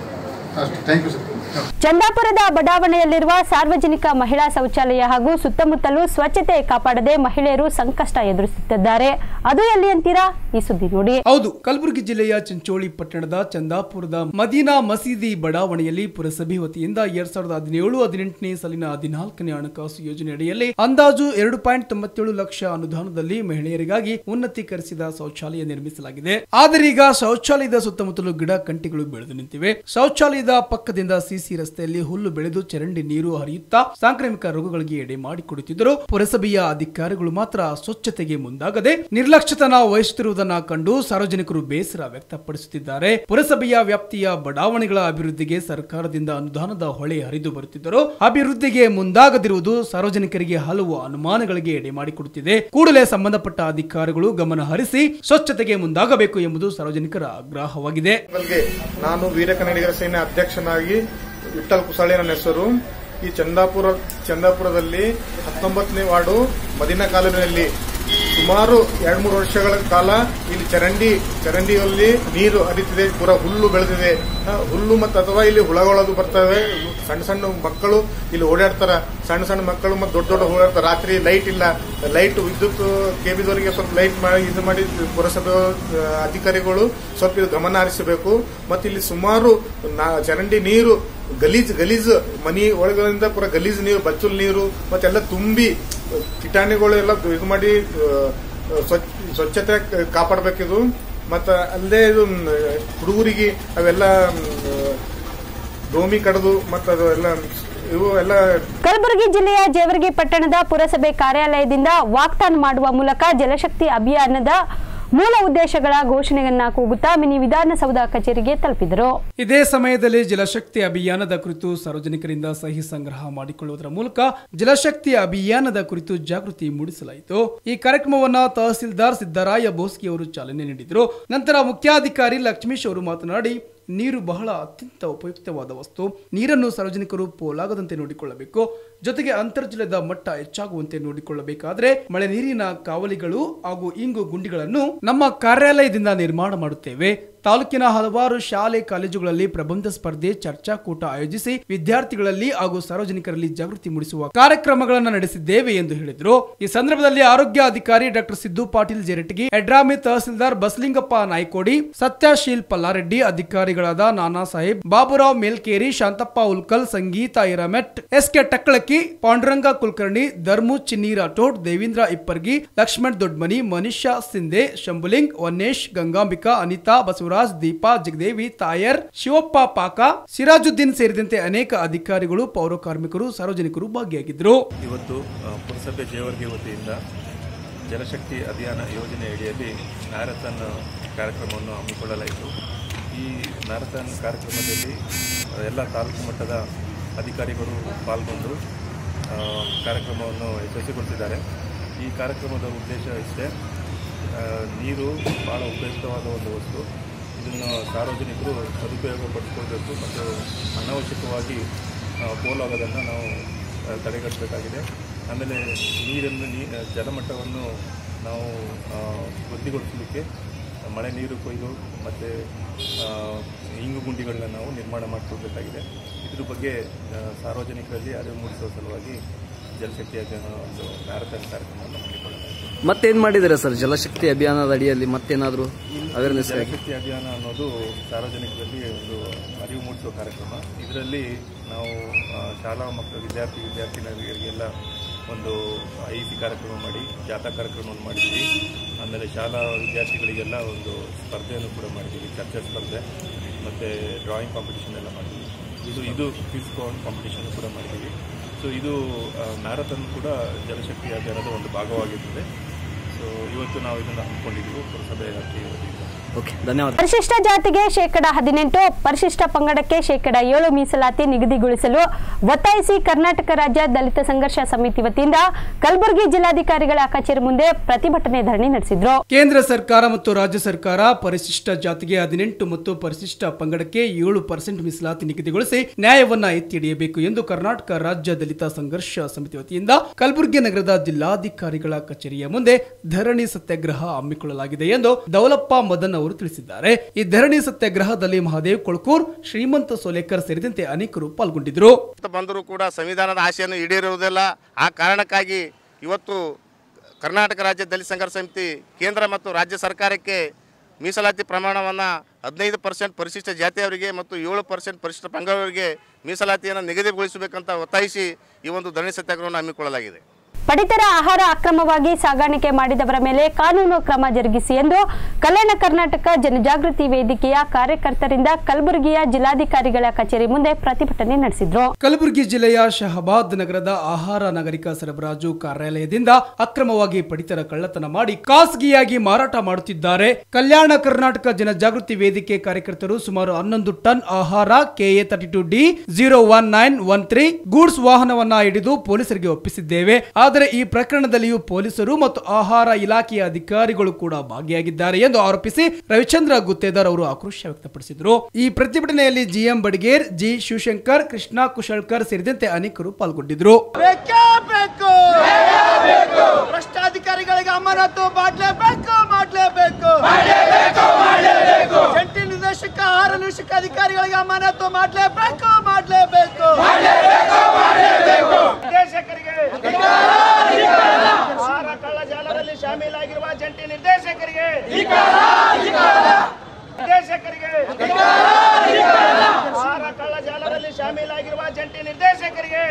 ಅಷ್ಟು ಥ್ಯಾಂಕ್ ಯು ಸರ್ ಚಂದಾಪುರದ ಬಡಾವಣೆಯಲ್ಲಿರುವ ಸಾರ್ವಜನಿಕ ಮಹಿಳಾ ಶೌಚಾಲಯ ಹಾಗೂ ಸುತ್ತಮುತ್ತಲೂ ಸ್ವಚ್ಛತೆ ಕಾಪಾಡದೆ ಮಹಿಳೆಯರು ಸಂಕಷ್ಟ ಎದುರಿಸುತ್ತಿದ್ದಾರೆ ಅದು ಎಲ್ಲಿ ಅಂತೀರಾ ಈ ಸುದ್ದಿ ನೋಡಿ ಹೌದು ಕಲಬುರಗಿ ಜಿಲ್ಲೆಯ ಚಿಂಚೋಳಿ ಪಟ್ಟಣದ ಚಂದಾಪುರದ ಮದೀನಾ ಮಸೀದಿ ಬಡಾವಣೆಯಲ್ಲಿ ಪುರಸಭೆ ವತಿಯಿಂದ ಎರಡ್ ಸಾವಿರದ ಹದಿನೇಳು ಹದಿನೆಂಟನೇ ಸಾಲಿನ ಹದಿನಾಲ್ಕನೇ ಹಣಕಾಸು ಯೋಜನೆ ಅಡಿಯಲ್ಲಿ ಅಂದಾಜು ಎರಡು ಪಾಯಿಂಟ್ ತೊಂಬತ್ತೇಳು ಲಕ್ಷ ಅನುದಾನದಲ್ಲಿ ಮಹಿಳೆಯರಿಗಾಗಿ ಉನ್ನತೀಕರಿಸಿದ ಶೌಚಾಲಯ ನಿರ್ಮಿಸಲಾಗಿದೆ ಆದರೆ ಈಗ ಶೌಚಾಲಯದ ಸುತ್ತಮುತ್ತಲು ಗಿಡ ಕಂಟಿಗಳು ಬೆಳೆದು ನಿಂತಿವೆ ಶೌಚಾಲಯದ ಪಕ್ಕದಿಂದ ಸಿಸಿ ರಸ್ತೆಯಲ್ಲಿ ಹುಲ್ಲು ಬೆಳೆದು ಚರಂಡಿ ನೀರು ಹರಿಯುತ್ತಾ ಸಾಂಕ್ರಾಮಿಕ ರೋಗಗಳಿಗೆ ಎಡೆ ಮಾಡಿಕೊಡುತ್ತಿದ್ದರು ಪುರಸಭೆಯ ಅಧಿಕಾರಿಗಳು ಮಾತ್ರ ಸ್ವಚ್ಛತೆಗೆ ಮುಂದಾಗದೆ ನಿರ್ಲಕ್ಷ್ಯತನ ವಹಿಸುತ್ತಿರುವುದನ್ನ ಕಂಡು ಸಾರ್ವಜನಿಕರು ಬೇಸರ ವ್ಯಕ್ತಪಡಿಸುತ್ತಿದ್ದಾರೆ ಪುರಸಭೆಯ ವ್ಯಾಪ್ತಿಯ ಬಡಾವಣೆಗಳ ಅಭಿವೃದ್ಧಿಗೆ ಸರ್ಕಾರದಿಂದ ಅನುದಾನದ ಹೊಳೆ ಹರಿದು ಬರುತ್ತಿದ್ದರು ಅಭಿವೃದ್ಧಿಗೆ ಮುಂದಾಗದಿರುವುದು ಸಾರ್ವಜನಿಕರಿಗೆ ಹಲವು ಅನುಮಾನಗಳಿಗೆ ಎಡೆ ಮಾಡಿಕೊಡುತ್ತಿದೆ ಕೂಡಲೇ ಸಂಬಂಧಪಟ್ಟ ಅಧಿಕಾರಿಗಳು ಗಮನ ಹರಿಸಿ ಸ್ವಚ್ಛತೆಗೆ ಮುಂದಾಗಬೇಕು ಎಂಬುದು ಸಾರ್ವಜನಿಕರ ಆಗ್ರಹವಾಗಿದೆ ಬಗ್ಗೆ ನಾನು ವೀರ ಕನ್ನಡಿಗರ ಸೇನೆ ಅಧ್ಯಕ್ಷನಾಗಿ ವಿಠಲ್ ಕುಸಾಳೆ ನನ್ನ ಹೆಸರು ಈ ಚಂದಾಪುರ ಚಂದಾಪುರದಲ್ಲಿ ಹತ್ತೊಂಬತ್ತನೇ ವಾರ್ಡು ಮದಿನ ಕಾಲೋನಿಯಲ್ಲಿ ಸುಮಾರು ಎರಡು ಮೂರು ವರ್ಷಗಳ ಕಾಲ ಇಲ್ಲಿ ಚರಂಡಿ ಚರಂಡಿಯಲ್ಲಿ ನೀರು ಹರಿತಿದೆ ಪೂರ ಹುಲ್ಲು ಬೆಳೆದಿದೆ ಆ, ಹುಲ್ಲು ಮತ್ತು ಅಥವಾ ಇಲ್ಲಿ ಹುಳಗಳದು ಬರ್ತವೆ ಸಣ್ಣ ಸಣ್ಣ ಮಕ್ಕಳು ಇಲ್ಲಿ ಓಡಾಡ್ತಾರ ಸಣ್ಣ ಸಣ್ಣ ಮಕ್ಕಳು ಮತ್ತು ದೊಡ್ಡ ದೊಡ್ಡ ಓಡಾಡ್ತಾರೆ ರಾತ್ರಿ ಲೈಟ್ ಇಲ್ಲ ಲೈಟ್ ವಿದ್ಯುತ್ ಕೆಬಿದವರಿಗೆ ಸ್ವಲ್ಪ ಲೈಟ್ ಮಾಡಿ ಇದು ಮಾಡಿ ಪುರಸಭೆ ಆ, ಅಧಿಕಾರಿಗಳು ಸ್ವಲ್ಪ ಇದು ಗಮನ ಹರಿಸಬೇಕು ಮತ್ತು ಇಲ್ಲಿ ಸುಮಾರು ನಾ- ಚರಂಡಿ ನೀರು ಗಲೀಜ್ ಗಲೀಜ್ ಮನಿ ಒಳಗಳಿಂದ ಪೂರ ಗಲೀಜ್ ನೀರು ಬಚ್ಚಲ್ ನೀರು ಮತ್ತೆಲ್ಲ ತುಂಬಿ ಕೀಟಾಣುಗಳು ಎಲ್ಲ ಇದು ಮಾಡಿ ಆ, ಸ್ವಚ್ಛ ಸ್ವಚ್ಛತೆ ಕಾಪಾಡಬೇಕಿದು ಮತ್ತು ಅಲ್ಲದೆ ಇದು ಮ್, ಹುಡುಗರಿಗೆ ಅವೆಲ್ಲ ಮ್, ಡೋಮಿ ಕಡದು ಮತ್ತು ಅದು ಎಲ್ಲ ಇವು ಎಲ್ಲ ಕಲಬುರಗಿ ಜಿಲ್ಲೆಯ ಜೇವರ್ಗಿ ಪಟ್ಟಣದ ಪುರಸಭೆ ಕಾರ್ಯಾಲಯದಿಂದ ವಾಗ್ದಾನ ಮಾಡುವ ಮೂಲಕ ಜಲಶಕ್ತಿ ಅಭಿಯಾನದ ಮೂಲ ಉದ್ದೇಶಗಳ ಘೋಷಣೆಯನ್ನ ಕೂಗುತ್ತಾ ಮಿನಿ ವಿಧಾನಸೌಧ ಕಚೇರಿಗೆ ತಲುಪಿದರು ಇದೇ ಸಮಯದಲ್ಲಿ ಜಲಶಕ್ತಿ ಅಭಿಯಾನದ ಕುರಿತು ಸಾರ್ವಜನಿಕರಿಂದ ಸಹಿ ಸಂಗ್ರಹ ಮಾಡಿಕೊಳ್ಳುವುದರ ಮೂಲಕ ಜಲಶಕ್ತಿ ಅಭಿಯಾನದ ಕುರಿತು ಜಾಗೃತಿ ಮೂಡಿಸಲಾಯಿತು ಈ ಕಾರ್ಯಕ್ರಮವನ್ನ ತಹಸೀಲ್ದಾರ್ ಸಿದ್ದರಾಯ ಬೋಸ್ಕಿ ಅವರು ಚಾಲನೆ ನೀಡಿದರು ನಂತರ ಮುಖ್ಯಾಧಿಕಾರಿ ಲಕ್ಷ್ಮೀಶ್ ಅವರು ಮಾತನಾಡಿ ನೀರು ಬಹಳ ಅತ್ಯಂತ ಉಪಯುಕ್ತವಾದ ವಸ್ತು ನೀರನ್ನು ಸಾರ್ವಜನಿಕರು ಪೋಲಾಗದಂತೆ ನೋಡಿಕೊಳ್ಳಬೇಕು ಜೊತೆಗೆ ಅಂತರ್ಜಲದ ಮಟ್ಟ ಹೆಚ್ಚಾಗುವಂತೆ ನೋಡಿಕೊಳ್ಳಬೇಕಾದ್ರೆ ಮಳೆ ನೀರಿನ ಕಾವಲಿಗಳು ಹಾಗೂ ಇಂಗು ಗುಂಡಿಗಳನ್ನು ನಮ್ಮ ಕಾರ್ಯಾಲಯದಿಂದ ನಿರ್ಮಾಣ ಮಾಡುತ್ತೇವೆ ತಾಲೂಕಿನ ಹಲವಾರು ಶಾಲೆ ಕಾಲೇಜುಗಳಲ್ಲಿ ಪ್ರಬಂಧ ಸ್ಪರ್ಧೆ ಚರ್ಚಾಕೂಟ ಆಯೋಜಿಸಿ ವಿದ್ಯಾರ್ಥಿಗಳಲ್ಲಿ ಹಾಗೂ ಸಾರ್ವಜನಿಕರಲ್ಲಿ ಜಾಗೃತಿ ಮೂಡಿಸುವ ಕಾರ್ಯಕ್ರಮಗಳನ್ನು ನಡೆಸಿದ್ದೇವೆ ಎಂದು ಹೇಳಿದರು ಈ ಸಂದರ್ಭದಲ್ಲಿ ಆರೋಗ್ಯ ಅಧಿಕಾರಿ ಡಾಕ್ಟರ್ ಸಿದ್ದು ಪಾಟೀಲ್ ಜೇರಟಗಿ ಎಡ್ರಾಮಿ ತಹಸೀಲ್ದಾರ್ ಬಸಲಿಂಗಪ್ಪ ನಾಯ್ಕೋಡಿ ಸತ್ಯಶೀಲ್ ಪಲ್ಲಾರೆಡ್ಡಿ ಅಧಿಕಾರಿಗಳಾದ ನಾನಾ ಸಾಹೇಬ್ ಬಾಬುರಾವ್ ಮೇಲ್ಕೇರಿ ಶಾಂತಪ್ಪ ಉಲ್ಕಲ್ ಸಂಗೀತ ಇರಮೆಟ್ ಎಸ್ ಕೆ ಟಕ್ಕಳಕ್ಕಿ ಪಾಂಡುರಂಗ ಕುಲಕರ್ಣಿ ಧರ್ಮು ಚಿನ್ನಿ ರಾಠೋಡ್ ದೇವೇಂದ್ರ ಇಪ್ಪರ್ಗಿ ಲಕ್ಷ್ಮಣ್ ದೊಡ್ಮನಿ ಮನಿಷಾ ಸಿಂಧೆ ಶಂಭುಲಿಂಗ್ ವನ್ನೇಶ್ ಗಂಗಾಂಬಿಕಾ ಅನಿತಾ ಬಸವರಾಜ್ ದೀಪಾ ಜಗದೇವಿ ತಾಯರ್ ಶಿವಪ್ಪ ಪಾಕ ಸಿರಾಜುದ್ದೀನ್ ಸೇರಿದಂತೆ ಅನೇಕ ಅಧಿಕಾರಿಗಳು ಪೌರ ಕಾರ್ಮಿಕರು ಸಾರ್ವಜನಿಕರು ಭಾಗಿಯಾಗಿದ್ದರು ಇವತ್ತು ಆ, ಪುರಸಭೆ ಜೇವರ್ಗಿ ವತಿಯಿಂದ ಜಲಶಕ್ತಿ ಅಭಿಯಾನ ಯೋಜನೆ ಅಡಿಯಲ್ಲಿ ಮ್ಯಾರಥಾನ್ ಕಾರ್ಯಕ್ರಮವನ್ನು ಹಮ್ಮಿಕೊಳ್ಳಲಾಯಿತು ಈ ಮ್ಯಾರಥಾನ್ ಕಾರ್ಯಕ್ರಮದಲ್ಲಿ ಆ, ಎಲ್ಲ ತಾಲೂಕು ಮಟ್ಟದ ಅಧಿಕಾರಿಗಳು ಪಾಲ್ಗೊಂಡು ಆ, ಕಾರ್ಯಕ್ರಮವನ್ನು ಯಶಸ್ವಿಗೊಳಿಸಿದ್ದಾರೆ ಈ ಕಾರ್ಯಕ್ರಮದ ಉದ್ದೇಶ ಇಷ್ಟೇ ಆ, ನೀರು ಭಾಳ ಉಪಯುಕ್ತವಾದ ಒಂದು ವಸ್ತು ಇದನ್ನು ಸಾರ್ವಜನಿಕರು ಸದುಪಯೋಗ ಪಡಿಸ್ಕೊಳ್ಬೇಕು ಮತ್ತು ಅನಾವಶ್ಯಕವಾಗಿ ಆ, ಪೋಲಾಗೋದನ್ನು ನಾವು ಆ, ತಡೆಗಟ್ಟಬೇಕಾಗಿದೆ ಆಮೇಲೆ ನೀರನ್ನು ನೀ ಜಲಮಟ್ಟವನ್ನು ನಾವು ಆ, ವೃದ್ಧಿಗೊಳಿಸಲಿಕ್ಕೆ ಮಳೆ ನೀರು ಕೊಯ್ಲು ಮತ್ತು ಇಂಗು ಗುಂಡಿಗಳನ್ನ ನಾವು ನಿರ್ಮಾಣ ಮಾಡಿಕೊಳ್ಬೇಕಾಗಿದೆ ಇದ್ರ ಬಗ್ಗೆ ಆ, ಸಾರ್ವಜನಿಕರಲ್ಲಿ ಅರಿವು ಮೂಡಿಸುವ ಸಲುವಾಗಿ ಜಲಶಕ್ತಿ ಅಭಿಯಾನ ಒಂದು ಮ್ಯಾರಥಾನ್ ಕಾರ್ಯಕ್ರಮವನ್ನು ಹಮ್ಮಿಕೊಳ್ಳಲಾಗಿದೆ ಮತ್ತೇನ್ ಮಾಡಿದಿರ ಸರ್ ಜಲಶಕ್ತಿ ಅಭಿಯಾನದ ಅಡಿಯಲ್ಲಿ ಮತ್ತೇನಾದ್ರೂ ಅವೇರ್ನೆಸ್ ಆಗಿ ಜಲಶಕ್ತಿ ಅಭಿಯಾನ ಅನ್ನೋದು ಸಾರ್ವಜನಿಕರಲ್ಲಿ ಒಂದು ಅರಿವು ಮೂಡಿಸುವ ಕಾರ್ಯಕ್ರಮ ಇದರಲ್ಲಿ ನಾವು ಆ, ಶಾಲಾ ಮಕ್ಕಳು ವಿದ್ಯಾರ್ಥಿ ವಿದ್ಯಾರ್ಥಿನಿಯರಿಗೆಲ್ಲ ಒಂದು ಐ ಸಿ ಕಾರ್ಯಕ್ರಮ ಮಾಡಿ ಜಾಥಾ ಕಾರ್ಯಕ್ರಮವನ್ನು ಮಾಡಿದ್ವಿ ಆಮೇಲೆ ಶಾಲಾ ವಿದ್ಯಾರ್ಥಿಗಳಿಗೆಲ್ಲ ಒಂದು ಸ್ಪರ್ಧೆಯನ್ನು ಕೂಡ ಮಾಡಿದ್ದೀವಿ ಚರ್ಚಾ ಸ್ಪರ್ಧೆ ಮತ್ತು ಡ್ರಾಯಿಂಗ್ ಕಾಂಪಿಟಿಷನ್ ಎಲ್ಲ ಮಾಡಿದ್ವಿ ಇದು ಇದು ಕ್ವಿಸ್ ಕಾಂಪಿಟಿಷನ್ ಕೂಡ ಮಾಡಿದ್ದೀವಿ ಸೊ ಇದು ಮ್ಯಾರಥಾನ್ ಕೂಡ ಜಲಶಕ್ತಿ ಅಭಿಯಾನದ ಒಂದು ಭಾಗವಾಗಿರ್ತದೆ ಸೊ ಇವತ್ತು ನಾವು ಇದನ್ನು ಹಮ್ಮಿಕೊಂಡಿದ್ದೀವಿ ಪುರಸಭೆ ವ್ಯಾಪ್ತಿಯ ವತಿಯಿಂದ ಓಕೆ ಧನ್ಯವಾದ ಪರಿಶಿಷ್ಟ ಜಾತಿಗೆ ಶೇಕಡ ಹದಿನೆಂಟು ಪರಿಶಿಷ್ಟ ಪಂಗಡಕ್ಕೆ ಶೇಕಡ ಏಳು ಮೀಸಲಾತಿ ನಿಗದಿಗೊಳಿಸಲು ಒತ್ತಾಯಿಸಿ ಕರ್ನಾಟಕ ರಾಜ್ಯ ದಲಿತ ಸಂಘರ್ಷ ಸಮಿತಿ ವತಿಯಿಂದ ಕಲಬುರಗಿ ಜಿಲ್ಲಾಧಿಕಾರಿಗಳ ಕಚೇರಿ ಮುಂದೆ ಪ್ರತಿಭಟನೆ ಧರಣಿ ನಡೆಸಿದ್ರು ಕೇಂದ್ರ ಸರ್ಕಾರ ಮತ್ತು ರಾಜ್ಯ ಸರ್ಕಾರ ಪರಿಶಿಷ್ಟ ಜಾತಿಗೆ ಹದಿನೆಂಟು ಮತ್ತು ಪರಿಶಿಷ್ಟ ಪಂಗಡಕ್ಕೆ ಏಳು ಪರ್ಸೆಂಟ್ ಮೀಸಲಾತಿ ನಿಗದಿಗೊಳಿಸಿ ನ್ಯಾಯವನ್ನ ಎತ್ತಿ ಹಿಡಿಯಬೇಕು ಎಂದು ಕರ್ನಾಟಕ ರಾಜ್ಯ ದಲಿತ ಸಂಘರ್ಷ ಸಮಿತಿ ವತಿಯಿಂದ ಕಲಬುರಗಿ ನಗರದ ಜಿಲ್ಲಾಧಿಕಾರಿಗಳ ಕಚೇರಿಯ ಮುಂದೆ ಧರಣಿ ಸತ್ಯಾಗ್ರಹ ಹಮ್ಮಿಕೊಳ್ಳಲಾಗಿದೆ ಎಂದು ದೌಲಪ್ಪ ಮದನ್ ಅವರು ತಿಳಿಸಿದ್ದಾರೆ ಈ ಧರಣಿ ಸತ್ಯಾಗ್ರಹದಲ್ಲಿ ಮಹಾದೇವ್ ಕೊಳ್ಕೂರ್ ಶ್ರೀಮಂತ ಸೋಲೇಕರ್ ಸೇರಿದಂತೆ ಅನೇಕರು ಪಾಲ್ಗೊಂಡಿದ್ದರು ಬಂದರೂ ಕೂಡ ಸಂವಿಧಾನದ ಆಶೆಯನ್ನು ಈಡೇರುವುದಿಲ್ಲ ಆ ಕಾರಣಕ್ಕಾಗಿ ಇವತ್ತು ಕರ್ನಾಟಕ ರಾಜ್ಯ ದಲಿತ ಸಂಘರ್ಷ ಸಮಿತಿ ಕೇಂದ್ರ ಮತ್ತು ರಾಜ್ಯ ಸರ್ಕಾರಕ್ಕೆ ಮೀಸಲಾತಿ ಪ್ರಮಾಣವನ್ನು ಹದಿನೈದು ಪರ್ಸೆಂಟ್ ಪರಿಶಿಷ್ಟ ಜಾತಿಯವರಿಗೆ ಮತ್ತು ಏಳು ಪರ್ಸೆಂಟ್ ಪರಿಶಿಷ್ಟ ಪಂಗಡವರಿಗೆ ಮೀಸಲಾತಿಯನ್ನು ನಿಗದಿಗೊಳಿಸಬೇಕಂತ ಒತ್ತಾಯಿಸಿ ಈ ಒಂದು ಧರಣಿ ಸತ್ಯಾಗ್ರಹವನ್ನು ಹಮ್ಮಿಕೊಳ್ಳಲಾಗಿದೆ ಪಡಿತರ ಆಹಾರ ಅಕ್ರಮವಾಗಿ ಸಾಗಾಣಿಕೆ ಮಾಡಿದವರ ಮೇಲೆ ಕಾನೂನು ಕ್ರಮ ಜರುಗಿಸಿ ಎಂದು ಕಲ್ಯಾಣ ಕರ್ನಾಟಕ ಜನಜಾಗೃತಿ ವೇದಿಕೆಯ ಕಾರ್ಯಕರ್ತರಿಂದ ಕಲಬುರಗಿಯ ಜಿಲ್ಲಾಧಿಕಾರಿಗಳ ಕಚೇರಿ ಮುಂದೆ ಪ್ರತಿಭಟನೆ ನಡೆಸಿದ್ರು ಕಲಬುರಗಿ ಜಿಲ್ಲೆಯ ಶಹಬಾದ್ ನಗರದ ಆಹಾರ ನಾಗರಿಕ ಸರಬರಾಜು ಕಾರ್ಯಾಲಯದಿಂದ ಅಕ್ರಮವಾಗಿ ಪಡಿತರ ಕಳ್ಳತನ ಮಾಡಿ ಖಾಸಗಿಯಾಗಿ ಮಾರಾಟ ಮಾಡುತ್ತಿದ್ದಾರೆ ಕಲ್ಯಾಣ ಕರ್ನಾಟಕ ಜನಜಾಗೃತಿ ವೇದಿಕೆ ಕಾರ್ಯಕರ್ತರು ಸುಮಾರು ಹನ್ನೊಂದು ಟನ್ ಆಹಾರ KA thirty two D zero one nine one three goods ವಾಹನವನ್ನ ಹಿಡಿದು ಪೊಲೀಸರಿಗೆ ಒಪ್ಪಿಸಿದ್ದೇವೆ ಆದರೆ ಈ ಪ್ರಕರಣದಲ್ಲಿಯೂ ಪೊಲೀಸರು ಮತ್ತು ಆಹಾರ ಇಲಾಖೆಯ ಅಧಿಕಾರಿಗಳು ಕೂಡ ಭಾಗಿಯಾಗಿದ್ದಾರೆ ಎಂದು ಆರೋಪಿಸಿ ರವಿಚಂದ್ರ ಗುತ್ತೇದಾರ್ ಅವರು ಆಕ್ರೋಶ ವ್ಯಕ್ತಪಡಿಸಿದರು ಈ ಪ್ರತಿಭಟನೆಯಲ್ಲಿ ಜಿಎಂ ಬಡಿಗೇರ್ ಜಿ ಶಿವಶಂಕರ್ ಕೃಷ್ಣ ಕುಶಳ್ಕರ್ ಸೇರಿದಂತೆ ಅನೇಕರು ಪಾಲ್ಗೊಂಡಿದ್ದರು ಬೇಕೇ ಬೇಕು ಭ್ರಷ್ಟಾಧಿಕಾರಿಗಳಿಗೆ ಅಮಾನತು ಮಾಡಲೇಬೇಕು ಮಾಡಲೇಬೇಕು ಜಂಟಿ ನಿರ್ದೇಶಕ ಆಹಾರ ನಿರ್ದೇಶಕ ಅಧಿಕಾರಿಗಳಿಗೆ ಅಮಾನತು ಮಾಡಲೇಬೇಕು ಮಾಡಲೇಬೇಕು ನಿರ್ದೇಶಕರಿಗೆ ಆಹಾರ ಕಳ್ಳಜಾಲದಲ್ಲಿ ಶಾಮೀಲಾಗಿರುವ ಜಂಟಿ ನಿರ್ದೇಶಕರಿಗೆ ನಿರ್ದೇಶಕರಿಗೆ ಆಹಾರ ಕಳ್ಳಜಾಲದಲ್ಲಿ ಶಾಮೀಲಾಗಿರುವ ಜಂಟಿ ನಿರ್ದೇಶಕರಿಗೆ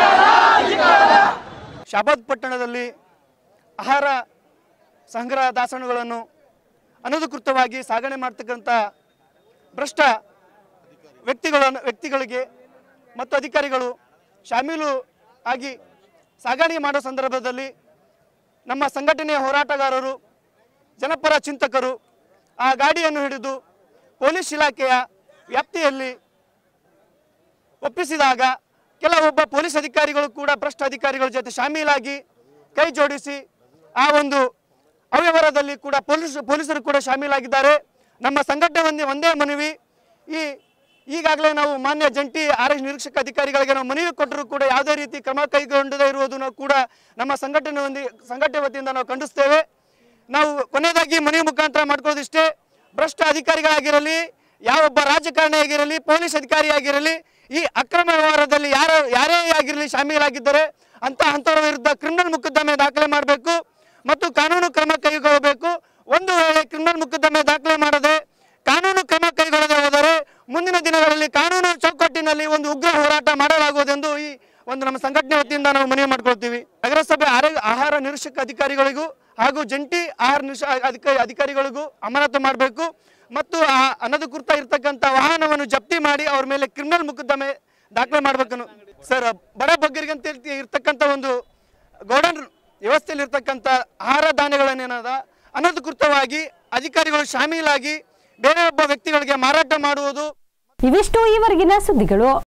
ಶಾಬಾದ್ ಪಟ್ಟಣದಲ್ಲಿ ಆಹಾರ ಸಂಗ್ರಹ ದಾಸಣಗಳನ್ನು ಅನಧಿಕೃತವಾಗಿ ಸಾಗಣೆ ಮಾಡ್ತಕ್ಕಂಥ ಭ್ರಷ್ಟ ವ್ಯಕ್ತಿಗಳನ್ನು ವ್ಯಕ್ತಿಗಳಿಗೆ ಮತ್ತು ಅಧಿಕಾರಿಗಳು ಶಾಮೀಲು ಆಗಿ ಸಾಗಣೆ ಮಾಡೋ ಸಂದರ್ಭದಲ್ಲಿ ನಮ್ಮ ಸಂಘಟನೆಯ ಹೋರಾಟಗಾರರು ಜನಪರ ಚಿಂತಕರು ಆ ಗಾಡಿಯನ್ನು ಹಿಡಿದು ಪೊಲೀಸ್ ಇಲಾಖೆಯ ವ್ಯಾಪ್ತಿಯಲ್ಲಿ ಒಪ್ಪಿಸಿದಾಗ ಕೆಲವೊಬ್ಬ ಪೊಲೀಸ್ ಅಧಿಕಾರಿಗಳು ಕೂಡ ಭ್ರಷ್ಟ ಅಧಿಕಾರಿಗಳ ಜೊತೆ ಶಾಮೀಲಾಗಿ ಕೈ ಜೋಡಿಸಿ ಆ ಒಂದು ಅವ್ಯವಹಾರದಲ್ಲಿ ಕೂಡ ಪೊಲೀಸ್ ಪೊಲೀಸರು ಕೂಡ ಶಾಮೀಲಾಗಿದ್ದಾರೆ ನಮ್ಮ ಸಂಘಟನೆ ಒಂದೇ ಒಂದೇ ಮನವಿ ಈ ಈಗಾಗಲೇ ನಾವು ಮಾನ್ಯ ಜಂಟಿ ಆರಕ್ಷ ನಿರೀಕ್ಷಕ ಅಧಿಕಾರಿಗಳಿಗೆ ನಾವು ಮನವಿ ಕೊಟ್ಟರೂ ಕೂಡ ಯಾವುದೇ ರೀತಿ ಕ್ರಮ ಕೈಗೊಂಡದೇ ಇರುವುದನ್ನು ಕೂಡ ನಮ್ಮ ಸಂಘಟನೆ ಒಂದಿ ಸಂಘಟನೆ ವತಿಯಿಂದ ನಾವು ಖಂಡಿಸ್ತೇವೆ ನಾವು ಕೊನೆಯದಾಗಿ ಮನವಿ ಮುಖಾಂತರ ಮಾಡ್ಕೊಳ್ಳೋದಿಷ್ಟೇ ಭ್ರಷ್ಟ ಅಧಿಕಾರಿಗಳಾಗಿರಲಿ ಯಾವೊಬ್ಬ ರಾಜಕಾರಣಿ ಆಗಿರಲಿ ಪೊಲೀಸ್ ಅಧಿಕಾರಿ ಆಗಿರಲಿ ಈ ಅಕ್ರಮ ವ್ಯವಹಾರದಲ್ಲಿ ಯಾರ ಯಾರೇ ಆಗಿರಲಿ ಶಾಮೀಲಾಗಿದ್ದರೆ ಅಂತ ಅಂಥವರ ವಿರುದ್ಧ ಕ್ರಿಮಿನಲ್ ಮೊಕದ್ದಮೆ ದಾಖಲೆ ಮಾಡಬೇಕು ಮತ್ತು ಕಾನೂನು ಕ್ರಮ ಕೈಗೊಳ್ಳಬೇಕು ಒಂದು ವೇಳೆ ಕ್ರಿಮಿನಲ್ ಮೊಕದ್ದಮೆ ದಾಖಲೆ ಮಾಡದೆ ಕಾನೂನು ಕ್ರಮ ಕೈಗೊಳ್ಳದೆ ಹೋದರೆ ಮುಂದಿನ ದಿನಗಳಲ್ಲಿ ಕಾನೂನು ಚೌಕಟ್ಟಿನಲ್ಲಿ ಒಂದು ಉಗ್ರ ಹೋರಾಟ ಮಾಡಲಾಗುವುದೆಂದು ಈ ಒಂದು ನಮ್ಮ ಸಂಘಟನೆ ವತಿಯಿಂದ ನಾವು ಮನವಿ ಮಾಡ್ಕೊಳ್ತೀವಿ ನಗರಸಭೆ ಆರೋಗ್ಯ ಆಹಾರ ನಿರೀಕ್ಷಕ ಅಧಿಕಾರಿಗಳಿಗೂ ಹಾಗೂ ಜಂಟಿ ಆಹಾರ ನಿರೀಕ್ಷ ಅಧಿಕಾರಿ ಅಧಿಕಾರಿಗಳಿಗೂ ಅಮಾನತು ಮಾಡಬೇಕು ಮತ್ತು ಆ ಅನಧಿಕೃತ ಇರ್ತಕ್ಕಂಥ ವಾಹನವನ್ನು ಜಪ್ತಿ ಮಾಡಿ ಅವ್ರ ಮೇಲೆ ಕ್ರಿಮಿನಲ್ ಮೊಕದ್ದಮೆ ದಾಖಲೆ ಮಾಡಬೇಕು ಸರ್ ಬಡ ಬಗ್ಗರಿಗೆ ಅಂತ ಹೇಳ್ತಿ ಇರ್ತಕ್ಕಂಥ ಒಂದು ಗೌಡನ್ ವ್ಯವಸ್ಥೆಯಲ್ಲಿ ಇರ್ತಕ್ಕಂಥ ಆಹಾರ ಧಾನ್ಯಗಳನ್ನೇನದ ಅನಧಿಕೃತವಾಗಿ ಅಧಿಕಾರಿಗಳು ಶಾಮೀಲಾಗಿ ಬೇರೆ ಒಬ್ಬ ವ್ಯಕ್ತಿಗಳಿಗೆ ಮಾರಾಟ ಮಾಡುವುದು ಇವಿಷ್ಟು ಈವರೆಗಿನ ಸುದ್ದಿಗಳು